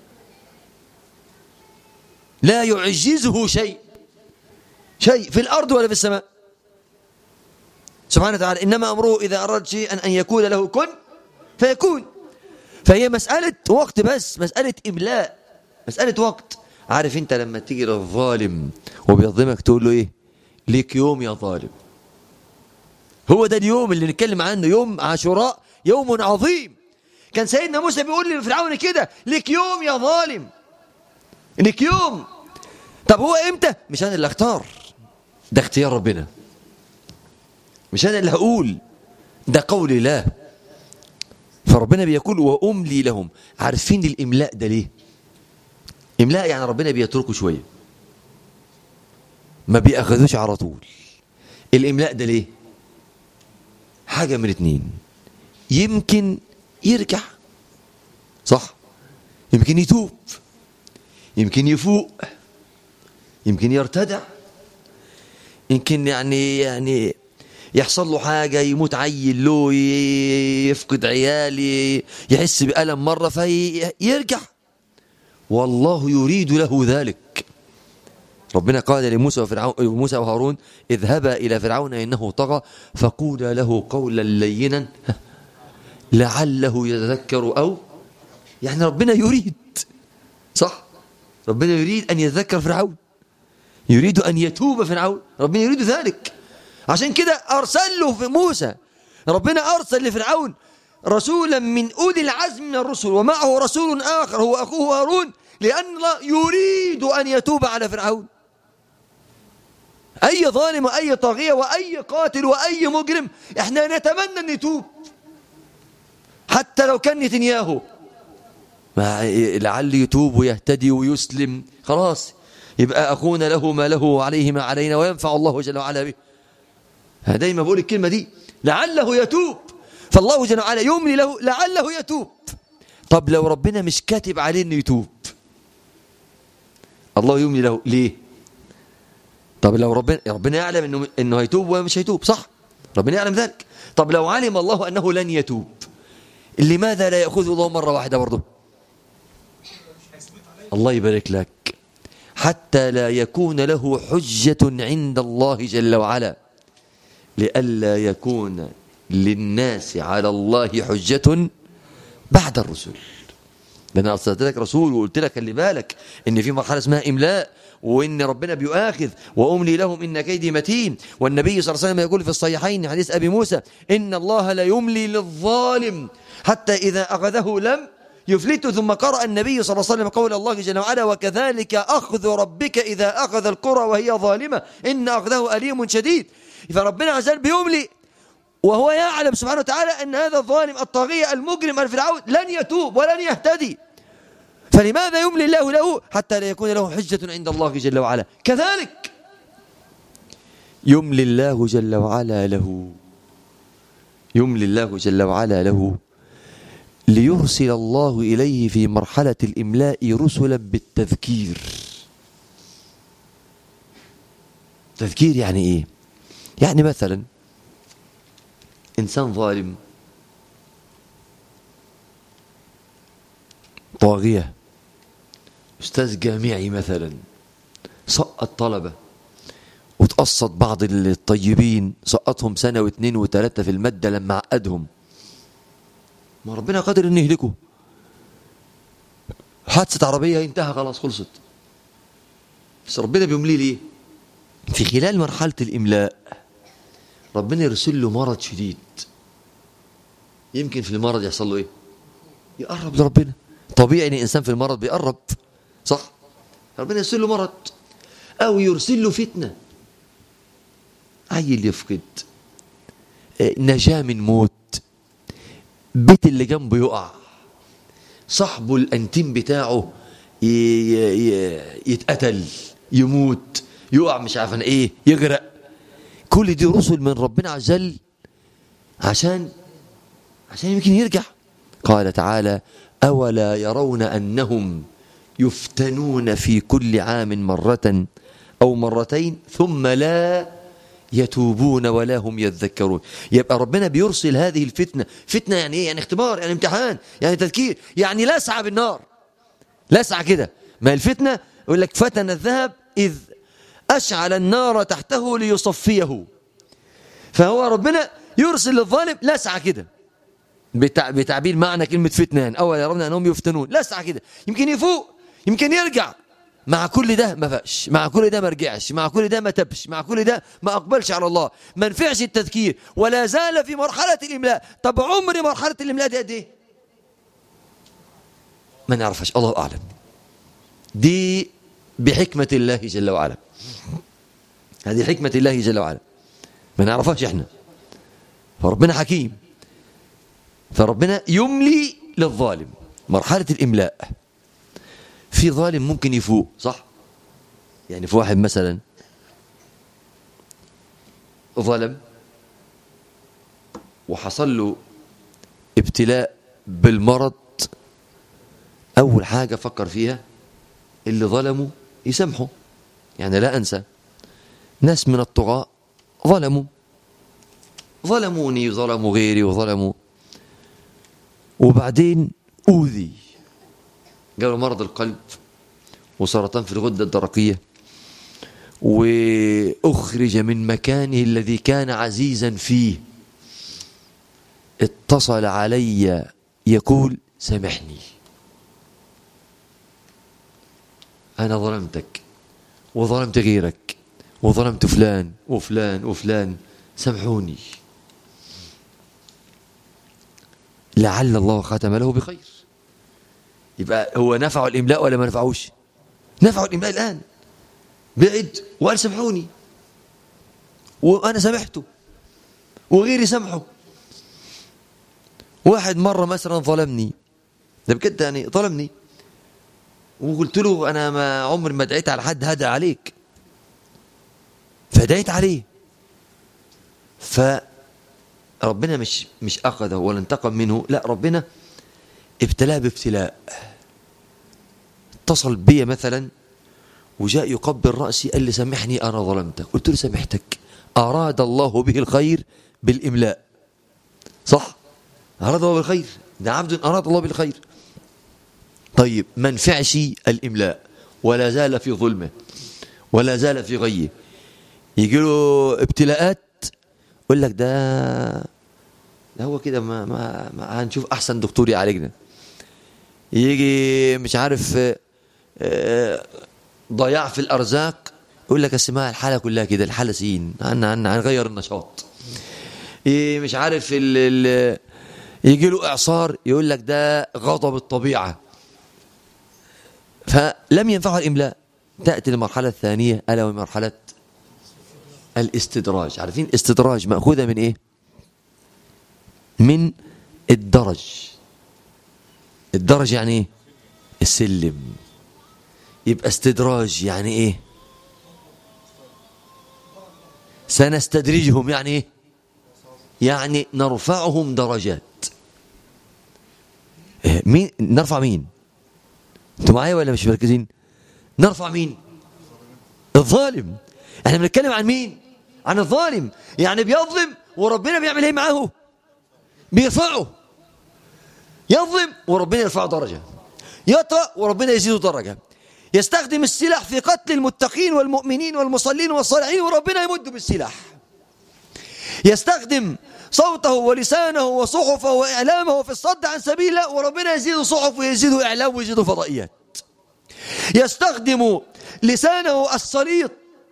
لا يعجزه شيء شيء في الأرض ولا في السماء سبحانه وتعالى إنما أمره إذا أراد شيئا أن يكون له كن فيكون فهي مسألة وقت بس مسألة إملاء مسألة وقت عارف أنت لما تيجي للظالم وبيظلمك تقول له إيه ليك يوم يا ظالم هو ده اليوم اللي نتكلم عنه يوم عاشوراء يوم عظيم كان سيدنا موسى بيقول لفرعون كده ليك يوم يا ظالم ليك يوم طب هو امتى مش انا اللي اختار ده اختيار ربنا مش انا اللي هقول ده قول الله فربنا بيقول واملي لهم عارفين الاملاء ده ليه املاء يعني ربنا بيتركه شويه ما بياخذوش على طول الاملاء ده ليه حاجه من اتنين يمكن يرجع صح يمكن يتوب يمكن يفوق يمكن يرتدع يمكن يعني يعني يحصل له حاجة يموت عيل له يفقد عيال يحس بألم مرة فيرجع والله يريد له ذلك ربنا قال لموسى وفرعون موسى وهارون اذهبا إلى فرعون إنه طغى فقولا له قولا لينا لعله يتذكر أو يعني ربنا يريد صح ربنا يريد أن يتذكر فرعون يريد أن يتوب فرعون ربنا يريد ذلك عشان كده أرسل له في موسى ربنا أرسل لفرعون رسولا من أولي العزم من الرسل ومعه رسول آخر هو أخوه هارون لأن الله يريد أن يتوب على فرعون أي ظالم وأي طاغية وأي قاتل وأي مجرم احنا نتمنى أن يتوب حتى لو كان نتنياهو لعل يتوب ويهتدي ويسلم خلاص يبقى أخونا له ما له وعليه ما علينا وينفع الله جل وعلا به دايما بقول الكلمة دي لعله يتوب فالله جل وعلا يملي له لعله يتوب طب لو ربنا مش كاتب عليه انه يتوب الله يملي له ليه طب لو ربنا ربنا يعلم انه انه هيتوب ومش هيتوب صح ربنا يعلم ذلك طب لو علم الله انه لن يتوب لماذا لا ياخذه الله مره واحده برضه الله يبارك لك حتى لا يكون له حجة عند الله جل وعلا لئلا يكون للناس على الله حجة بعد الرسل ده انا ارسلت لك رسول وقلت لك خلي بالك ان في مرحله اسمها املاء وان ربنا بيؤاخذ واملي لهم ان كيدي متين والنبي صلى الله عليه وسلم يقول في الصحيحين حديث ابي موسى ان الله لا يملي للظالم حتى اذا اخذه لم يفلت ثم قرأ النبي صلى الله عليه وسلم قول الله جل وعلا وكذلك أخذ ربك إذا أخذ القرى وهي ظالمة إن أخذه أليم شديد فربنا عز وجل بيملي وهو يعلم سبحانه وتعالى أن هذا الظالم الطاغية المجرم الفرعون لن يتوب ولن يهتدي فلماذا يملي الله له حتى لا يكون له حجة عند الله جل وعلا كذلك يملي الله جل وعلا له يملي الله جل وعلا له ليرسل الله إليه في مرحلة الإملاء رسلا بالتذكير تذكير يعني إيه؟ يعني مثلا إنسان ظالم طاغية أستاذ جامعي مثلا سقط طلبة وتقصد بعض الطيبين سقطهم سنة واثنين وثلاثة في المادة لما عقدهم ما ربنا قادر انه يهلكه حادثة عربية انتهى خلاص خلصت بس ربنا بيملي ليه في خلال مرحلة الإملاء ربنا يرسل له مرض شديد يمكن في المرض يحصل له ايه يقرب لربنا طبيعي ان الانسان في المرض بيقرب صح ربنا يرسل له مرض او يرسل له فتنه عيل يفقد نجاه من موت بيت اللي جنبه يقع صاحبه الانتيم بتاعه يتقتل يموت يقع مش عارف ايه يغرق كل دي رسل من ربنا عز وجل عشان عشان يمكن يرجع قال تعالى أولا يرون أنهم يفتنون في كل عام مرة أو مرتين ثم لا يتوبون ولا هم يذكرون يبقى ربنا بيرسل هذه الفتنة فتنة يعني ايه يعني اختبار يعني امتحان يعني تذكير يعني لسعة بالنار لسعة كده ما الفتنة يقول لك فتن الذهب إذ أشعل النار تحته ليصفيه فهو ربنا يرسل للظالم لسعة كده بتع... بتعبير معنى كلمة فتنة يعني أول يرون أنهم يفتنون لسعة كده يمكن يفوق يمكن يرجع مع كل ده ما فاش مع كل ده ما رجعش مع كل ده ما تبش مع كل ده ما أقبلش على الله ما نفعش التذكير ولا زال في مرحلة الإملاء طب عمر مرحلة الإملاء دي قد إيه ما نعرفش الله أعلم دي بحكمة الله جل وعلا هذه حكمة الله جل وعلا ما نعرفهاش احنا فربنا حكيم فربنا يملي للظالم مرحلة الإملاء في ظالم ممكن يفوق صح يعني في واحد مثلا ظلم وحصل له ابتلاء بالمرض أول حاجة فكر فيها اللي ظلموا يسامحوا يعني لا أنسى ناس من الطغاة ظلموا ظلموني وظلموا غيري وظلموا وبعدين أوذي جاله مرض القلب وسرطان في الغدة الدرقية وأخرج من مكانه الذي كان عزيزا فيه اتصل علي يقول سامحني أنا ظلمتك وظلمت غيرك وظلمت فلان وفلان وفلان سامحوني لعل الله ختم له بخير يبقى هو نفعه الإملاء ولا ما نفعوش نفعه الإملاء الآن بعد وقال سامحوني وأنا سامحته وغيري سامحه واحد مرة مثلا ظلمني ده بجد يعني ظلمني وقلت له أنا ما عمري ما دعيت على حد هدى عليك فدعيت عليه فربنا مش مش أخذه ولا انتقم منه لا ربنا ابتلاه بابتلاء اتصل بي مثلا وجاء يقبل رأسي قال لي سامحني أنا ظلمتك قلت له سامحتك أراد الله به الخير بالإملاء صح أراد الله بالخير ده عبد أراد الله بالخير طيب ما نفعش الإملاء ولا زال في ظلمه ولا زال في غيه يجي له ابتلاءات يقول لك ده ده هو كده ما, ما, ما هنشوف أحسن دكتور يعالجنا يجي مش عارف آه، ضياع في الأرزاق يقول لك اسمها الحالة كلها كده الحالة سين هن هن هنغير النشاط إيه مش عارف ال ال يجي له إعصار يقول لك ده غضب الطبيعة فلم ينفعه الإملاء تأتي المرحلة الثانية ألا وهي مرحلة الاستدراج عارفين استدراج مأخوذة من إيه من الدرج الدرج يعني إيه السلم يبقى استدراج يعني إيه سنستدرجهم يعني إيه يعني نرفعهم درجات إيه، مين نرفع مين انتوا معايا ولا مش مركزين نرفع مين الظالم احنا بنتكلم عن مين عن الظالم يعني بيظلم وربنا بيعمل ايه معاه بيرفعه يظلم وربنا يرفعه درجه يطأ وربنا يزيده درجه يستخدم السلاح في قتل المتقين والمؤمنين والمصلين والصالحين وربنا يمد بالسلاح يستخدم صوته ولسانه وصحفه وإعلامه في الصد عن سبيل الله وربنا يزيد صحف ويزيد إعلام ويزيد فضائيات يستخدم لسانه السليط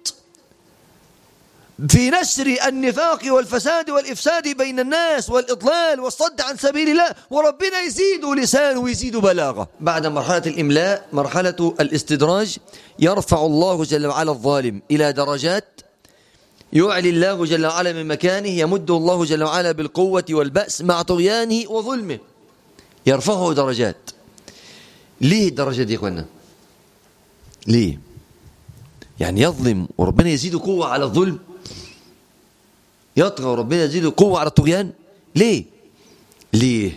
في نشر النفاق والفساد والإفساد بين الناس والإضلال والصد عن سبيل الله وربنا يزيد لسانه ويزيد بلاغه بعد مرحلة الإملاء مرحلة الاستدراج يرفع الله جل وعلا الظالم إلى درجات يعلي الله جل وعلا من مكانه يمده الله جل وعلا بالقوة والبأس مع طغيانه وظلمه يرفعه درجات ليه الدرجة دي يا اخوانا ليه يعني يظلم وربنا يزيد قوة على الظلم يطغى وربنا يزيد قوة على الطغيان ليه ليه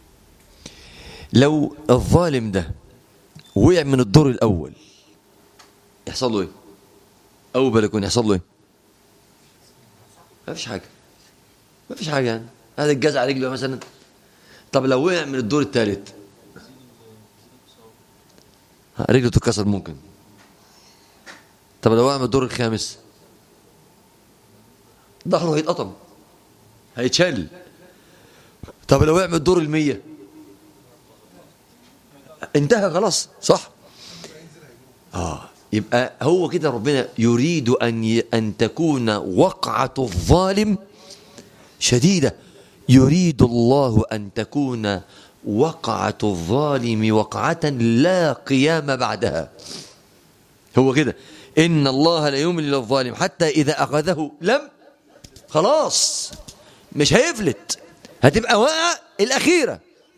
لو الظالم ده وقع من الدور الأول يحصل له ايه أول بلكون يحصل له ايه ما فيش حاجة ما فيش حاجة يعني هذا الجزع على رجله مثلا طب لو وقع من الدور الثالث رجله تتكسر ممكن طب لو وقع من الدور الخامس ظهره هيتقطم هيتشل طب لو وقع من الدور المية انتهى خلاص صح اه يبقى هو كده ربنا يريد ان ي... ان تكون وقعه الظالم شديده يريد الله ان تكون وقعه الظالم وقعه لا قيام بعدها هو كده ان الله لا يملي للظالم حتى اذا اخذه لم خلاص مش هيفلت هتبقى واقعه الاخيره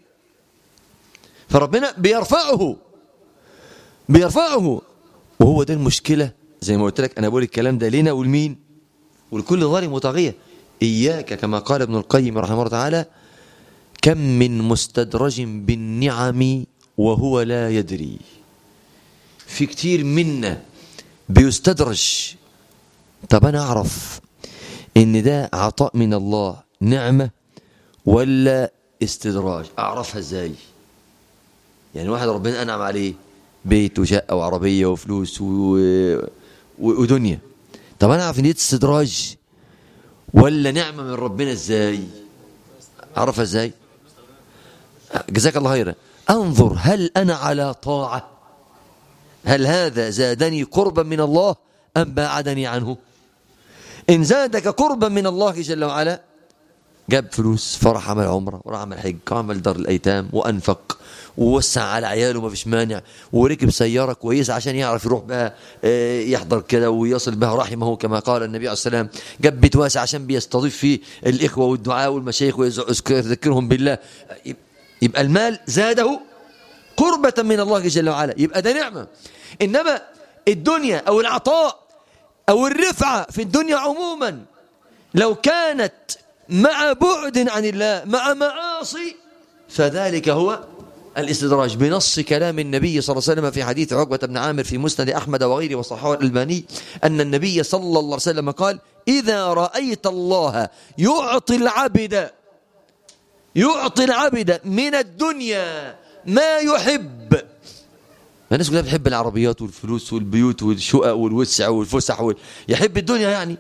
فربنا بيرفعه بيرفعه وهو ده المشكلة زي ما قلت لك أنا بقول الكلام ده لنا ولمين ولكل ظالم وطاغية إياك كما قال ابن القيم رحمه الله تعالى كم من مستدرج بالنعم وهو لا يدري في كتير منا بيستدرج طب أنا أعرف إن ده عطاء من الله نعمة ولا استدراج أعرفها إزاي يعني واحد ربنا أنعم عليه بيت وشقة وعربية وفلوس و... و... ودنيا طب أنا أعرف إن دي استدراج ولا نعمة من ربنا إزاي أعرفها إزاي جزاك الله خيرا أنظر هل أنا على طاعة هل هذا زادني قربا من الله أم باعدني عنه إن زادك قربا من الله جل وعلا جاب فلوس فرح عمل عمره وراح عمل حج وعمل دار الايتام وانفق ووسع على عياله ما فيش مانع وركب سياره كويسه عشان يعرف يروح بها يحضر كده ويصل بها رحمه كما قال النبي عليه السلام جاب بيت واسع عشان بيستضيف فيه الاخوه والدعاء والمشايخ ويذكرهم بالله يبقى المال زاده قربة من الله جل وعلا يبقى ده نعمه انما الدنيا او العطاء او الرفعه في الدنيا عموما لو كانت مع بعد عن الله مع معاصي فذلك هو الاستدراج بنص كلام النبي صلى الله عليه وسلم في حديث عقبة بن عامر في مسند أحمد وغيره وصححه الألباني أن النبي صلى الله عليه وسلم قال إذا رأيت الله يعطي العبد يعطي العبد من الدنيا ما يحب الناس كلها بتحب العربيات والفلوس والبيوت والشقق والوسع والفسح وال... يحب الدنيا يعني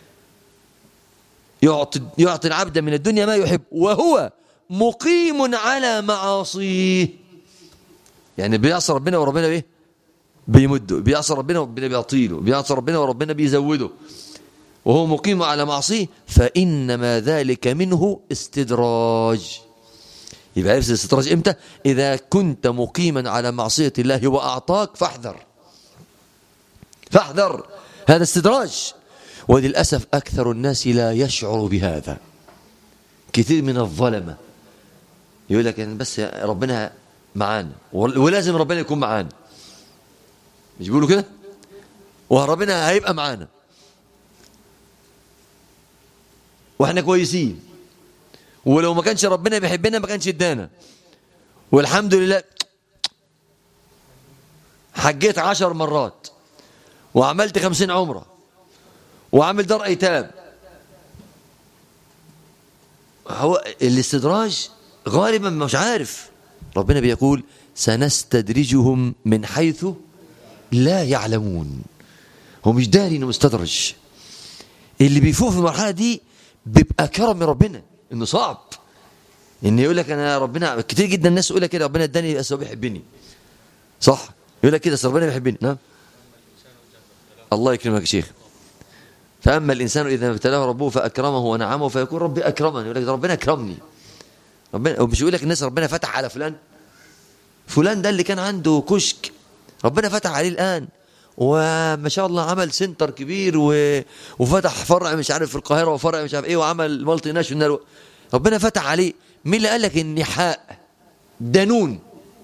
يعطي يعطي العبد من الدنيا ما يحب وهو مقيم على معاصيه يعني بيعصي ربنا وربنا بايه بيمده بيعصي ربنا وربنا بيعطيله بيعصي ربنا وربنا بيزوده وهو مقيم على معصيه فإنما ذلك منه استدراج يبقى عرفت الاستدراج امتى إذا كنت مقيما على معصية الله وأعطاك فاحذر فاحذر هذا استدراج وللأسف أكثر الناس لا يشعر بهذا كثير من الظلمة يقول لك يعني بس ربنا معانا ولازم ربنا يكون معانا مش بيقولوا كده وربنا هيبقى معانا واحنا كويسين ولو ما كانش ربنا بيحبنا ما كانش ادانا والحمد لله حجيت عشر مرات وعملت خمسين عمره وعامل دار ايتام هو الاستدراج غالبا مش عارف ربنا بيقول سنستدرجهم من حيث لا يعلمون هو مش داري انه مستدرج اللي بيفوق في المرحله دي بيبقى كرم من ربنا انه صعب ان يقول لك انا ربنا كتير جدا الناس يقول لك كده ربنا اداني بس هو بيحبني صح يقول لك كده أصل ربنا بيحبني نعم الله يكرمك يا شيخ فأما الإنسان إذا ابتلاه ربه فأكرمه ونعمه فيكون ربي أكرمني يقول لك ده ربنا أكرمني ربنا ومش يقول لك الناس ربنا فتح على فلان فلان ده اللي كان عنده كشك ربنا فتح عليه الآن وما شاء الله عمل سنتر كبير و... وفتح فرع مش عارف في القاهرة وفرع مش عارف ايه وعمل مالتي ناشونال ربنا فتح عليه مين اللي قال لك النحاء دانون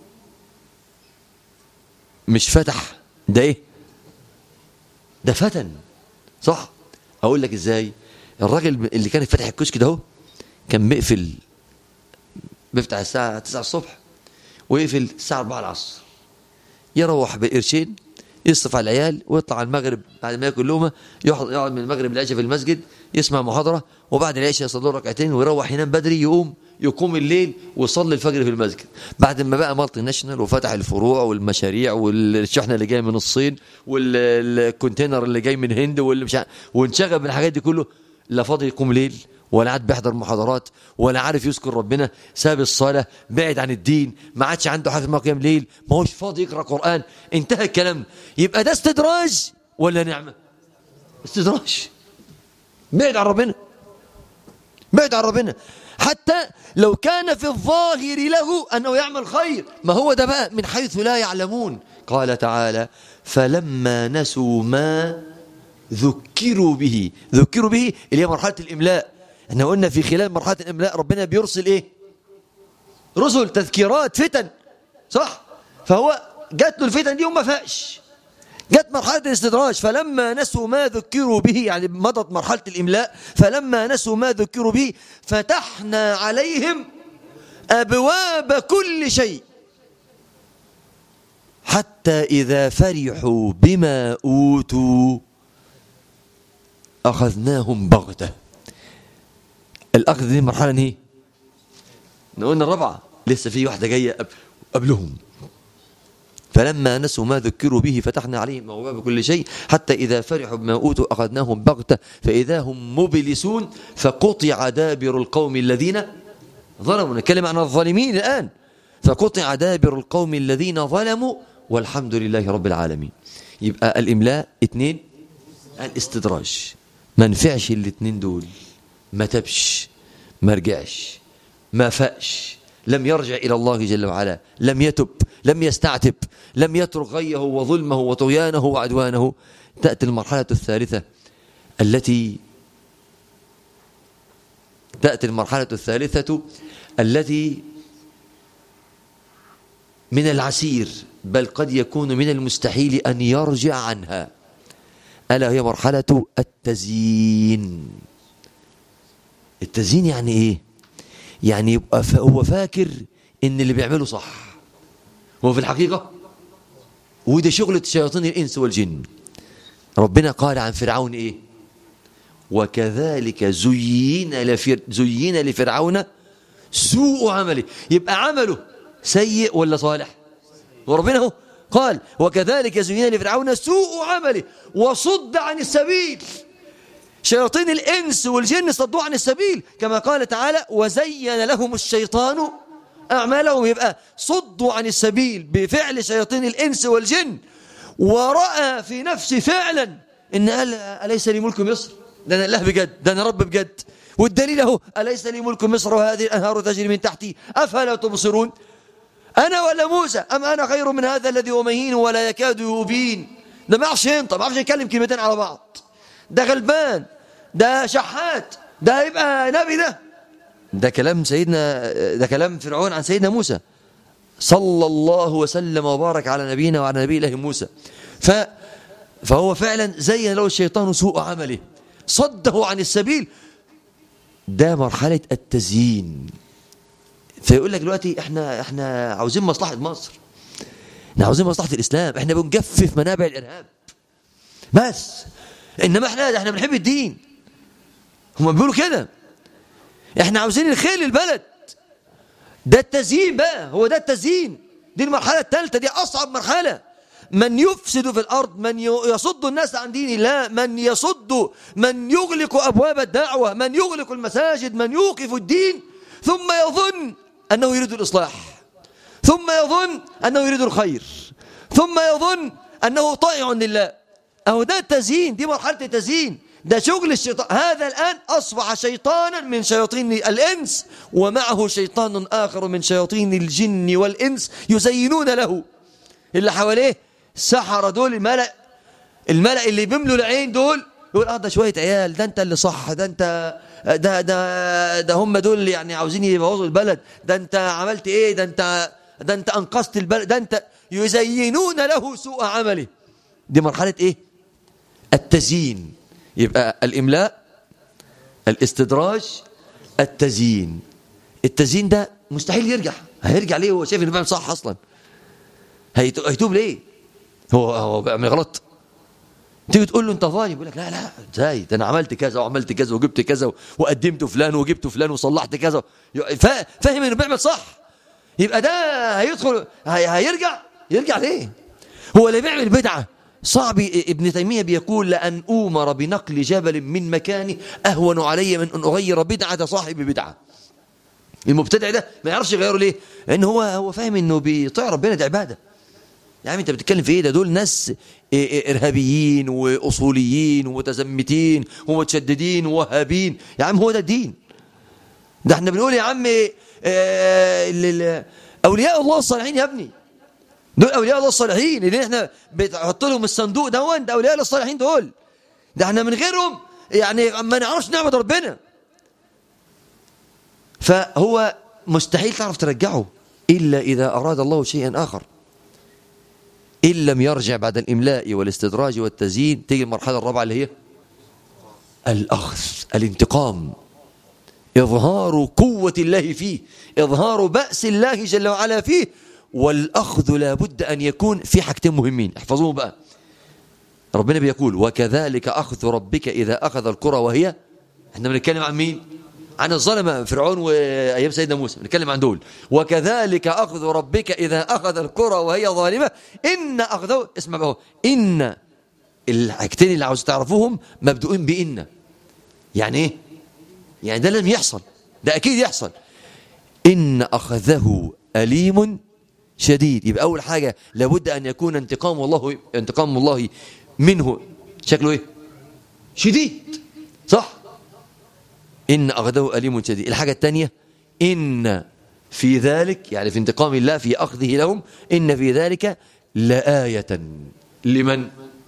مش فتح ده ايه ده فتن صح اقول لك ازاي الراجل اللي كان فاتح الكشك ده هو كان بيقفل بيفتح الساعة 9 الصبح ويقفل الساعة 4 العصر يروح بقرشين يصرف على العيال ويطلع على المغرب بعد ما ياكل لقمه يقعد يقعد من المغرب للعشاء في المسجد يسمع محاضره وبعد العشاء يصلي له ركعتين ويروح ينام بدري يقوم يقوم الليل ويصلي الفجر في المسجد بعد ما بقى مالتي ناشونال وفتح الفروع والمشاريع والشحنه اللي جايه من الصين والكونتينر اللي جاي من هند واللي مش عارف- وانشغل بالحاجات دي كله لا فاضي يقوم ليل ولا عاد بيحضر محاضرات ولا عارف يذكر ربنا ساب الصلاه بعد عن الدين ما عادش عنده حاجه اسمها قيام ليل ما هوش فاضي يقرا قران انتهى الكلام يبقى ده استدراج ولا نعمه استدراج بعد عن ربنا بعد عن ربنا حتى لو كان في الظاهر له أنه يعمل خير ما هو ده بقى من حيث لا يعلمون قال تعالى فلما نسوا ما ذكروا به ذكروا به اللي هي مرحلة الإملاء احنا قلنا في خلال مرحلة الإملاء ربنا بيرسل إيه رسل تذكيرات فتن صح فهو جات له الفتن دي وما فاقش جت مرحلة الاستدراج فلما نسوا ما ذكروا به يعني مضت مرحلة الإملاء فلما نسوا ما ذكروا به فتحنا عليهم أبواب كل شيء حتى إذا فرحوا بما أوتوا أخذناهم بغتة الأخذ دي مرحلة إيه؟ قلنا الرابعة لسه في واحدة جاية قبل- قبلهم فلما نسوا ما ذكروا به فتحنا عليهم أبواب كل شيء حتى إذا فرحوا بما أوتوا أخذناهم بغتة فإذا هم مبلسون فقطع دابر القوم الذين ظلموا نتكلم عن الظالمين الآن فقطع دابر القوم الذين ظلموا والحمد لله رب العالمين يبقى الإملاء اثنين الاستدراج ما نفعش الاثنين دول ما تبش ما رجعش ما فاش لم يرجع إلى الله جل وعلا لم يتب لم يستعتب لم يترك غيه وظلمه وطغيانه وعدوانه تأتي المرحلة الثالثة التي تأتي المرحلة الثالثة التي من العسير بل قد يكون من المستحيل أن يرجع عنها ألا هي مرحلة التزيين التزيين يعني إيه يعني يبقى ف- هو فاكر إن اللي بيعمله صح هو في الحقيقة وده شغلة شياطين الإنس والجن ربنا قال عن فرعون إيه وكذلك زين لفر زين لفرعون سوء عمله يبقى عمله سيء ولا صالح وربنا هو قال وكذلك زين لفرعون سوء عمله وصد عن السبيل شياطين الإنس والجن صدوا عن السبيل كما قال تعالى وزين لهم الشيطان أعمالهم يبقى صدوا عن السبيل بفعل شياطين الإنس والجن ورأى في نفسه فعلا إن قال أليس لي ملك مصر ده أنا الله بجد ده أنا رب بجد والدليل أهو أليس لي ملك مصر وهذه الأنهار تجري من تحتي أفلا تبصرون أنا ولا موسى أم أنا خير من هذا الذي هو مهين ولا يكاد يبين ده ما يعرفش ينطق ما يعرفش يتكلم كلمتين على بعض ده غلبان ده شحات ده يبقى نبي ده ده كلام سيدنا ده كلام فرعون عن سيدنا موسى صلى الله وسلم وبارك على نبينا وعلى نبي الله موسى ف فهو فعلا زين له الشيطان سوء عمله صده عن السبيل ده مرحلة التزيين فيقول لك دلوقتي احنا احنا عاوزين مصلحة مصر احنا عاوزين مصلحة الإسلام احنا بنجفف منابع الإرهاب بس إنما احنا ده احنا بنحب الدين هم بيقولوا كده احنا عاوزين الخير للبلد ده التزيين بقى هو ده التزيين دي المرحلة الثالثة دي أصعب مرحلة من يفسد في الأرض من يصد الناس عن دين الله من يصد من يغلق أبواب الدعوة من يغلق المساجد من يوقف الدين ثم يظن أنه يريد الإصلاح ثم يظن أنه يريد الخير ثم يظن أنه طائع لله أهو ده التزيين دي مرحلة التزيين ده شغل الشيطان هذا الآن أصبح شيطانا من شياطين الإنس ومعه شيطان آخر من شياطين الجن والإنس يزينون له اللي حواليه السحرة دول الملأ الملأ اللي بيملوا العين دول يقول اه ده شوية عيال ده انت اللي صح ده انت ده ده ده هم دول يعني عاوزين يبوظوا البلد ده انت عملت ايه ده انت ده انت انقذت البلد ده انت يزينون له سوء عمله دي مرحلة ايه التزيين يبقى الإملاء الاستدراج التزيين التزيين ده مستحيل يرجع هيرجع ليه هو شايف انه بيعمل صح اصلا هيتوب ليه هو هو بيعمل غلط تيجي تقول له انت ظالم يقول لك لا لا ازاي ده انا عملت كذا وعملت كذا وجبت كذا وقدمت فلان وجبت فلان وصلحت كذا فا- فاهم انه بيعمل صح يبقى ده هيدخل هي هيرجع يرجع ليه هو اللي بيعمل بدعه صعب ابن تيميه بيقول لان اومر بنقل جبل من مكانه اهون علي من ان اغير بدعه صاحب بدعه المبتدع ده ما يعرفش يغيره ليه لان هو هو فاهم انه بيطيع ربنا دي عباده يا عم انت بتتكلم في ايه ده دول ناس إيه إيه ارهابيين واصوليين ومتزمتين ومتشددين ووهابين يا عم هو ده الدين ده احنا بنقول يا عم إيه ال- ال- اولياء الله الصالحين يا ابني دول اولياء الله الصالحين اللي احنا بتحط لهم الصندوق ده ده اولياء الله الصالحين دول ده احنا من غيرهم يعني ما نعرفش نعبد ربنا فهو مستحيل تعرف ترجعه الا اذا اراد الله شيئا اخر إن لم يرجع بعد الإملاء والاستدراج والتزيين تيجي المرحلة الرابعة اللي هي الأخذ الانتقام إظهار قوة الله فيه إظهار بأس الله جل وعلا فيه والأخذ لابد أن يكون في حاجتين مهمين احفظوه بقى ربنا بيقول وكذلك أخذ ربك إذا أخذ القرى وهي احنا بنتكلم عن مين عن الظلمة فرعون وأيام سيدنا موسى بنتكلم عن دول وكذلك أخذ ربك إذا أخذ القرى وهي ظالمة إن أخذه اسمع بقى إن الحاجتين اللي عاوز تعرفوهم مبدوئين بإن يعني إيه يعني ده لازم يحصل ده أكيد يحصل إن أخذه أليم شديد يبقى أول حاجة لابد أن يكون انتقام الله انتقام الله منه شكله إيه شديد صح إن أخذه أليم شديد الحاجة الثانية إن في ذلك يعني في انتقام الله في أخذه لهم إن في ذلك لآية لمن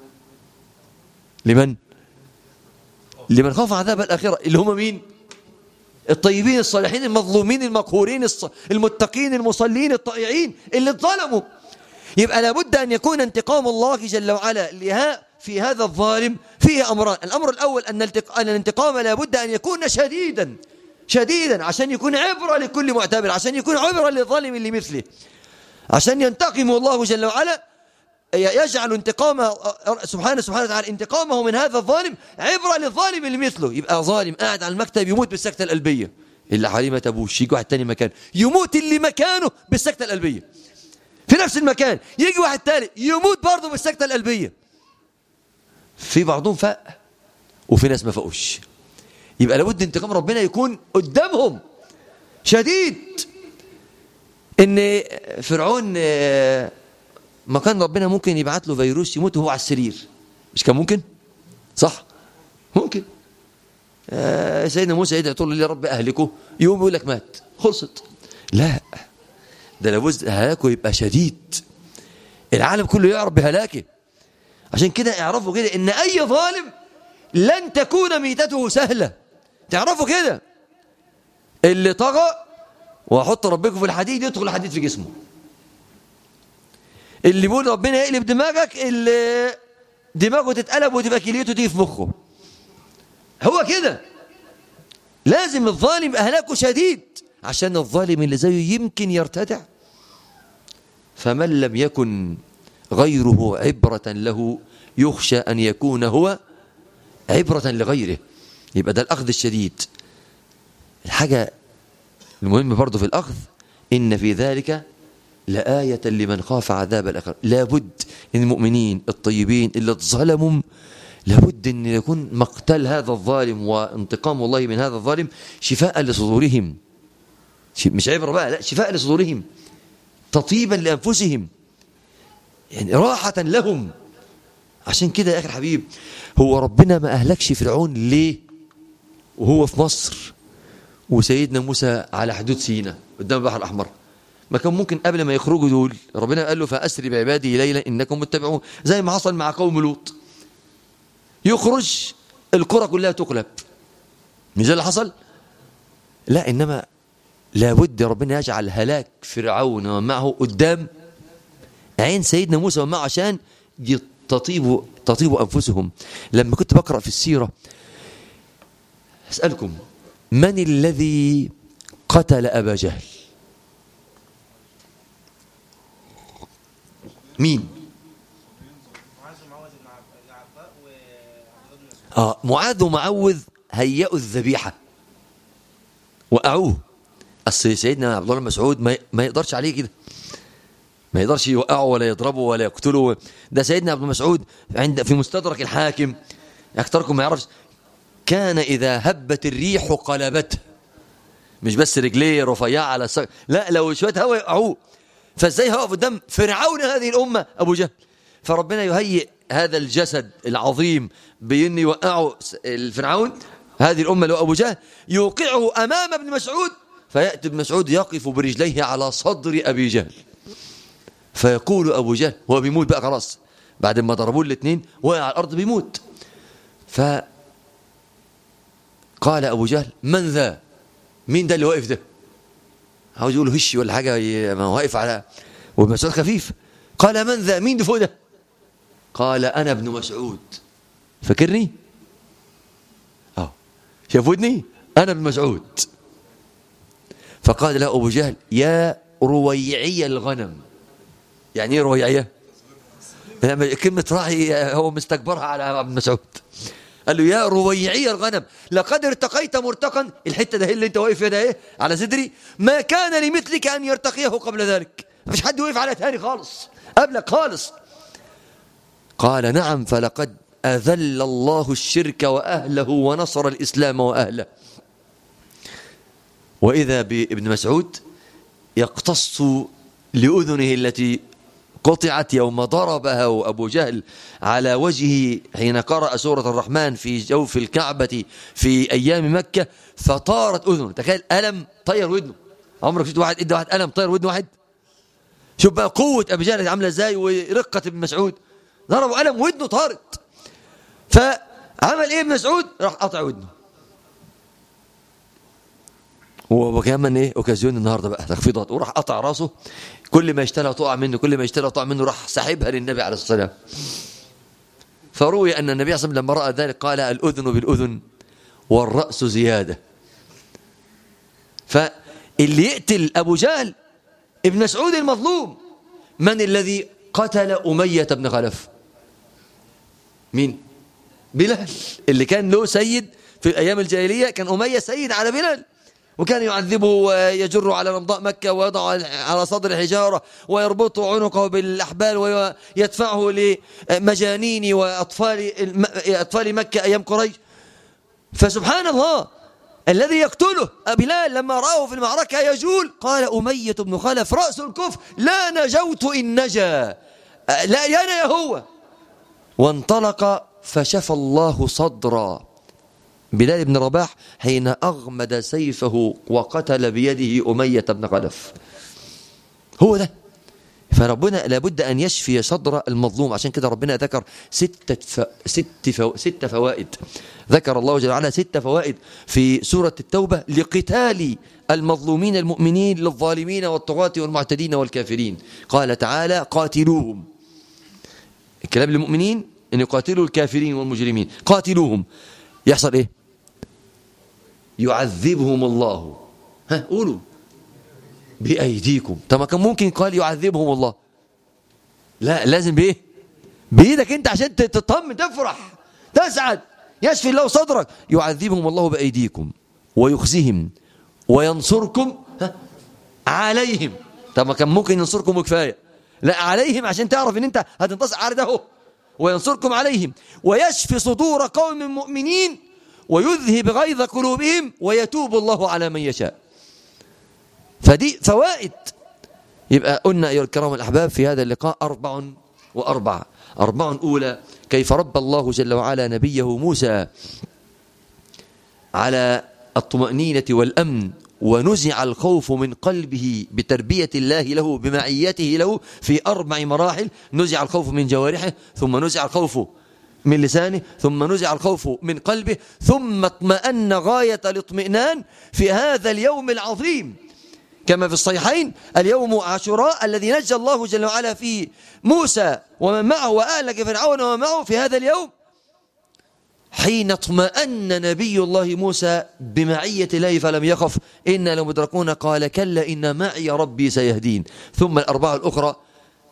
لمن لمن خاف عذاب الآخرة اللي هم مين الطيبين الصالحين المظلومين المقهورين الص- المتقين المصلين الطائعين اللي اتظلموا يبقى لابد أن يكون انتقام الله جل وعلا لها في هذا الظالم فيه أمران الأمر الأول أن التق- أن الانتقام لابد أن يكون شديدا شديدا عشان يكون عبرة لكل معتبر عشان يكون عبرة للظالم اللي مثله عشان ينتقم الله جل وعلا يجعل انتقام سبحانه سبحانه وتعالى انتقامه من هذا الظالم عبرة للظالم اللي مثله يبقى ظالم قاعد على المكتب يموت بالسكتة القلبية اللي حواليه ما تبوش يجي واحد تاني مكان يموت اللي مكانه بالسكتة القلبية في نفس المكان يجي واحد تاني يموت برضه بالسكتة القلبية في بعضهم فاق وفي ناس ما فاقوش يبقى لابد انتقام ربنا يكون قدامهم شديد ان فرعون آه، ما كان ربنا ممكن يبعت له فيروس يموت وهو على السرير مش كان ممكن صح ممكن آه سيدنا موسى يدعي تقول له يا رب اهلكه يوم يقول لك مات خلصت لا ده لابد هلاكه يبقى شديد العالم كله يعرف بهلاكه عشان كده اعرفوا كده ان اي ظالم لن تكون ميتته سهله تعرفوا كده اللي طغى وحط ربكم في الحديد يدخل الحديد في جسمه اللي بيقول ربنا يقلب دماغك اللي دماغه تتقلب وتبقى كليته تيجي في مخه هو كده لازم الظالم اهلاكه شديد عشان الظالم اللي زيه يمكن يرتدع فمن لم يكن غيره عبرة له يخشى أن يكون هو عبرة لغيره يبقى ده الأخذ الشديد الحاجة المهم برضو في الأخذ إن في ذلك لآية لمن خاف عذاب الآخرة لابد إن المؤمنين الطيبين اللي اتظلموا لابد أن يكون مقتل هذا الظالم وانتقام الله من هذا الظالم شفاء لصدورهم ش- مش عبرة بقى لا شفاء لصدورهم تطيبا لأنفسهم يعني راحة لهم عشان كده يا أخي الحبيب هو ربنا ما أهلكش فرعون ليه وهو في مصر وسيدنا موسى على حدود سيناء قدام البحر الأحمر ما كان ممكن قبل ما يخرجوا دول ربنا قال له فأسري بعبادي ليلا إنكم متبعون زي ما حصل مع قوم لوط يخرج القرى كلها تقلب مش ده اللي حصل لا إنما لابد ربنا يجعل هلاك فرعون ومعه قدام عين سيدنا موسى ومعه عشان تطيب تطيب أنفسهم لما كنت بقرأ في السيرة أسألكم من الذي قتل أبا جهل معوذ بن عف- بن عفاء وعبد الله بن مسعود آه معاذ ومعوذ هيئوا الذبيحة وقعوه أصل سيدنا عبد الله بن مسعود ما, ما يقدرش عليه كده ما يقدرش يوقعه ولا يضربه ولا يقتله ده سيدنا عبد مسعود عند في مستدرك الحاكم أكثركم ما يعرفش كان إذا هبت الريح قلبته مش بس رجليه رفيعة على السق لا لو شوية هوا يقعوه فازاي هيقف قدام فرعون هذه الأمة أبو جهل فربنا يهيئ هذا الجسد العظيم بأن يوقعه الفرعون هذه الأمة اللي هو أبو جهل يوقعه أمام ابن مسعود فيأتي ابن مسعود يقف برجليه على صدر أبي جهل فيقول أبو جهل هو بيموت بقى خلاص بعد ما ضربوه الاثنين وقع على الأرض بيموت فقال أبو جهل من ذا مين ده اللي واقف ده عاوز يقول هش ولا حاجة ي- ما هو واقف على وابن مسعود خفيف قال من ذا مين ده فوق ده قال أنا ابن مسعود فاكرني اه شاف ودني أنا ابن مسعود فقال له أبو جهل يا رويعي الغنم يعني ايه رويعية يعني كلمة راعي هو مستكبرها على ابن مسعود قال له يا رويعي الغنم لقد ارتقيت مرتقا الحتة ده اللي انت واقف فيها ده ايه على صدري ما كان لمثلك ان يرتقيه قبل ذلك مفيش حد وقف على تاني خالص قبلك خالص قال نعم فلقد أذل الله الشرك وأهله ونصر الإسلام وأهله وإذا بابن مسعود يقتص لأذنه التي قطعت يوم ضربها أبو جهل على وجهه حين قرأ سورة الرحمن في جوف الكعبة في أيام مكة فطارت أذنه تخيل ألم طير ودنه عمرك شفت واحد ادى واحد ألم طير ودن واحد شوف بقى قوة أبي جهل عاملة ازاي ورقة ابن مسعود ضربوا ألم ودنه طارت فعمل ايه ابن مسعود راح قطع ودنه وكمان ايه اوكازيون النهارده بقى تخفيضات وراح قطع راسه كل ما يشتلها تقع منه كل ما يشتلها تقع منه راح ساحبها للنبي عليه الصلاه والسلام فروي ان النبي صلى الله عليه وسلم لما راى ذلك قال الاذن بالاذن والراس زياده فاللي يقتل ابو جهل ابن مسعود المظلوم من الذي قتل اميه بن خلف مين بلال اللي كان له سيد في ايام الجاهليه كان اميه سيد على بلال وكان يعذبه ويجر على رمضاء مكة ويضع على صدر الحجارة ويربط عنقه بالأحبال ويدفعه لمجانين وأطفال أطفال مكة أيام قريش فسبحان الله الذي يقتله بلال لما رآه في المعركة يجول قال أمية بن خلف رأس الكفر لا نجوت إن نجا لا يانا يا هو وانطلق فشفى الله صدرا بلال بن رباح حين أغمد سيفه وقتل بيده أمية بن خلف هو ده فربنا لابد أن يشفي صدر المظلوم عشان كده ربنا ذكر ستة ف... ست, فو... ست فوائد ذكر الله جل وعلا ست فوائد في سورة التوبة لقتال المظلومين المؤمنين للظالمين والطغاة والمعتدين والكافرين قال تعالى قاتلوهم الكلام للمؤمنين أن يقاتلوا الكافرين والمجرمين قاتلوهم يحصل ايه يعذبهم الله ها قولوا بأيديكم طب ما كان ممكن قال يعذبهم الله لا لازم بايه بايدك انت عشان تطمن تفرح تسعد يشفي الله صدرك يعذبهم الله بأيديكم ويخزيهم وينصركم ها عليهم طب ما كان ممكن ينصركم كفايه لا عليهم عشان تعرف ان انت هتنتصر على ده اهو وينصركم عليهم ويشفي صدور قوم مؤمنين ويذهب غيظ قلوبهم ويتوب الله على من يشاء فدي فوائد يبقى قلنا أيها الكرام الأحباب في هذا اللقاء أربع وأربع أربع أولى كيف رب الله جل وعلا نبيه موسى على الطمأنينة والأمن ونزع الخوف من قلبه بتربية الله له بمعيته له في أربع مراحل نزع الخوف من جوارحه ثم نزع الخوف من لسانه ثم نزع الخوف من قلبه ثم اطمأن غاية الاطمئنان في هذا اليوم العظيم كما في الصحيحين اليوم عاشوراء الذي نجى الله جل وعلا فيه موسى ومن معه وأهلك فرعون ومن معه في هذا اليوم حين اطمأن نبي الله موسى بمعية الله فلم يخف إنا لمدركون قال كلا إن معي ربي سيهدين ثم الأربعة الأخرى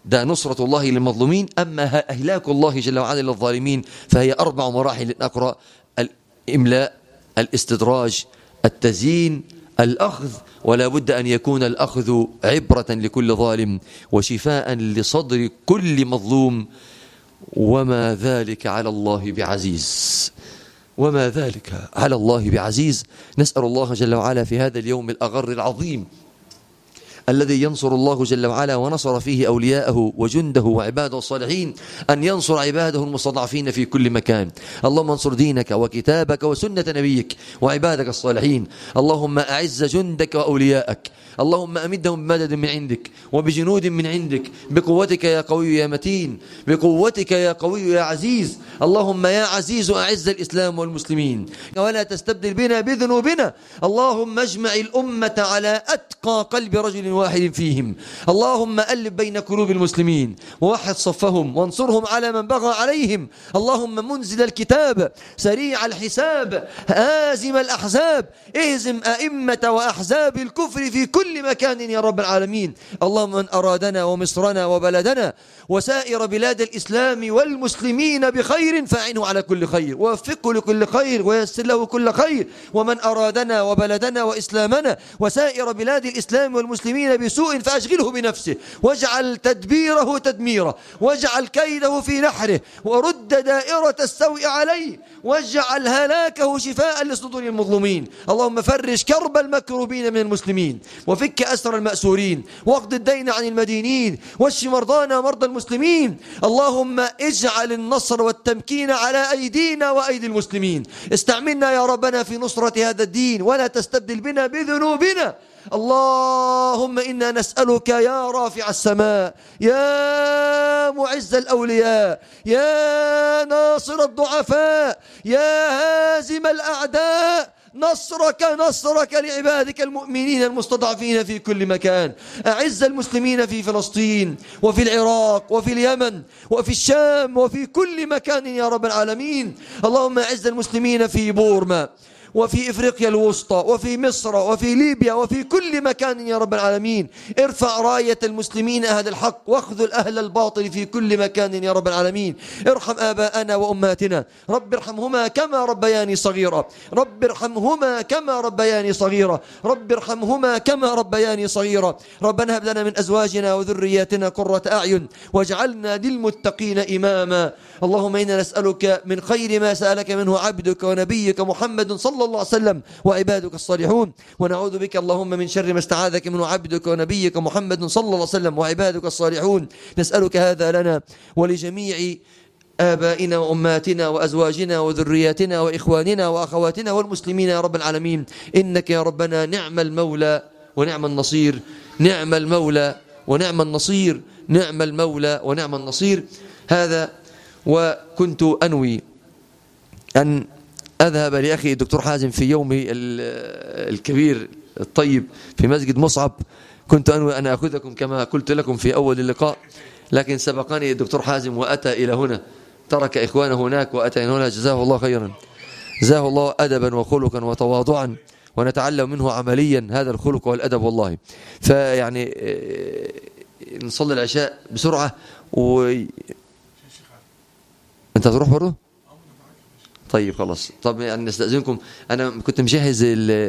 ده نصرة الله للمظلومين أما أهلاك الله جل وعلا للظالمين فهي أربع مراحل أقرأ الإملاء الاستدراج التزيين الأخذ ولا بد أن يكون الأخذ عبرة لكل ظالم وشفاء لصدر كل مظلوم وما ذلك على الله بعزيز وما ذلك على الله بعزيز نسأل الله جل وعلا في هذا اليوم الأغر العظيم الذي ينصر الله جل وعلا ونصر فيه أولياءه وجنده وعباده الصالحين أن ينصر عباده المستضعفين في كل مكان اللهم انصر دينك وكتابك وسنة نبيك وعبادك الصالحين اللهم أعز جندك وأولياءك اللهم أمدهم بمدد من عندك وبجنود من عندك بقوتك يا قوي يا متين بقوتك يا قوي يا عزيز اللهم يا عزيز أعز الإسلام والمسلمين ولا تستبدل بنا بذنوبنا اللهم اجمع الأمة على أتقى قلب رجل واحد فيهم اللهم ألف بين قلوب المسلمين ووحد صفهم وانصرهم على من بغى عليهم اللهم منزل الكتاب سريع الحساب هازم الأحزاب اهزم أئمة وأحزاب الكفر في كل مكان يا رب العالمين اللهم من أرادنا ومصرنا وبلدنا وسائر بلاد الإسلام والمسلمين بخير فاعنه على كل خير ووفقه لكل خير ويسر له كل خير ومن أرادنا وبلدنا وإسلامنا وسائر بلاد الإسلام والمسلمين بسوء فأشغله بنفسه واجعل تدبيره تدميره واجعل كيده في نحره ورد دائرة السوء عليه واجعل هلاكه شفاء لصدور المظلومين اللهم فرج كرب المكروبين من المسلمين وفك أسر المأسورين واقض الدين عن المدينين واشف مرضانا ومرضى المسلمين اللهم اجعل النصر والتمكين على أيدينا وأيدي المسلمين استعملنا يا ربنا في نصرة هذا الدين ولا تستبدل بنا بذنوبنا اللهم إنا نسألك يا رافع السماء يا معز الأولياء يا ناصر الضعفاء يا هازم الأعداء نصرك نصرك لعبادك المؤمنين المستضعفين في كل مكان أعز المسلمين في فلسطين وفي العراق وفي اليمن وفي الشام وفي كل مكان يا رب العالمين اللهم أعز المسلمين في بورما وفي إفريقيا الوسطى وفي مصر وفي ليبيا وفي كل مكان يا رب العالمين ارفع راية المسلمين أهل الحق واخذل أهل الباطل في كل مكان يا رب العالمين ارحم آباءنا وأماتنا رب ارحمهما كما ربياني صغيرا رب ارحمهما كما ربياني صغيرا رب ارحمهما كما ربياني صغيرا ربنا هب لنا من أزواجنا وذرياتنا قرة أعين واجعلنا للمتقين إماما اللهم إنا نسألك من خير ما سألك منه عبدك ونبيك محمد صلى الله عليه وسلم وعبادك الصالحون ونعوذ بك اللهم من شر ما استعاذك منه عبدك ونبيك محمد صلى الله عليه وسلم وعبادك الصالحون نسألك هذا لنا ولجميع آبائنا وأماتنا وأزواجنا وذرياتنا وإخواننا وأخواتنا والمسلمين يا رب العالمين إنك يا ربنا نعم المولى ونعم النصير نعم المولى ونعم النصير نعم المولى ونعم النصير هذا وكنت أنوي أن أذهب لأخي الدكتور حازم في يومي الكبير الطيب في مسجد مصعب كنت أنوي أن أخذكم كما قلت لكم في أول اللقاء لكن سبقني الدكتور حازم وأتى إلى هنا ترك إخوانه هناك وأتى إلى هنا جزاه الله خيرا جزاه الله أدبا وخلقا وتواضعا ونتعلم منه عمليا هذا الخلق والأدب والله فيعني نصلي العشاء بسرعة و انت هتروح برضه طيب خلاص طب يعني نستأذنكم أنا كنت مجهز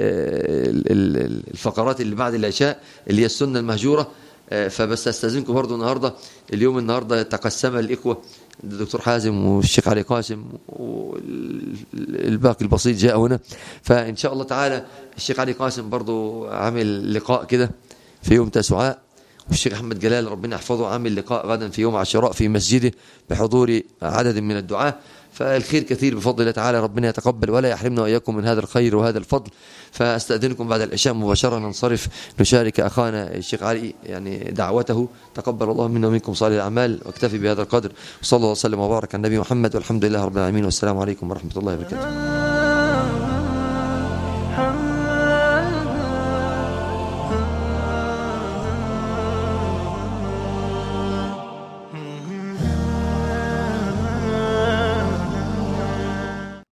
الفقرات اللي بعد العشاء اللي هي السنة المهجورة فبس استاذنكم برضه النهارده اليوم النهارده تقسم الاخوه الدكتور حازم والشيخ علي قاسم والباقي البسيط جاء هنا فان شاء الله تعالى الشيخ علي قاسم برضه عامل لقاء كده في يوم تسعاء والشيخ احمد جلال ربنا يحفظه عامل لقاء غدا في يوم عاشوراء في مسجده بحضور عدد من الدعاه فالخير كثير بفضل الله تعالى ربنا يتقبل ولا يحرمنا واياكم من هذا الخير وهذا الفضل فاستاذنكم بعد العشاء مباشره ننصرف نشارك اخانا الشيخ علي يعني دعوته تقبل الله منا ومنكم صالح الاعمال واكتفي بهذا القدر وصلى الله وسلم وبارك على النبي محمد والحمد لله رب العالمين والسلام عليكم ورحمه الله وبركاته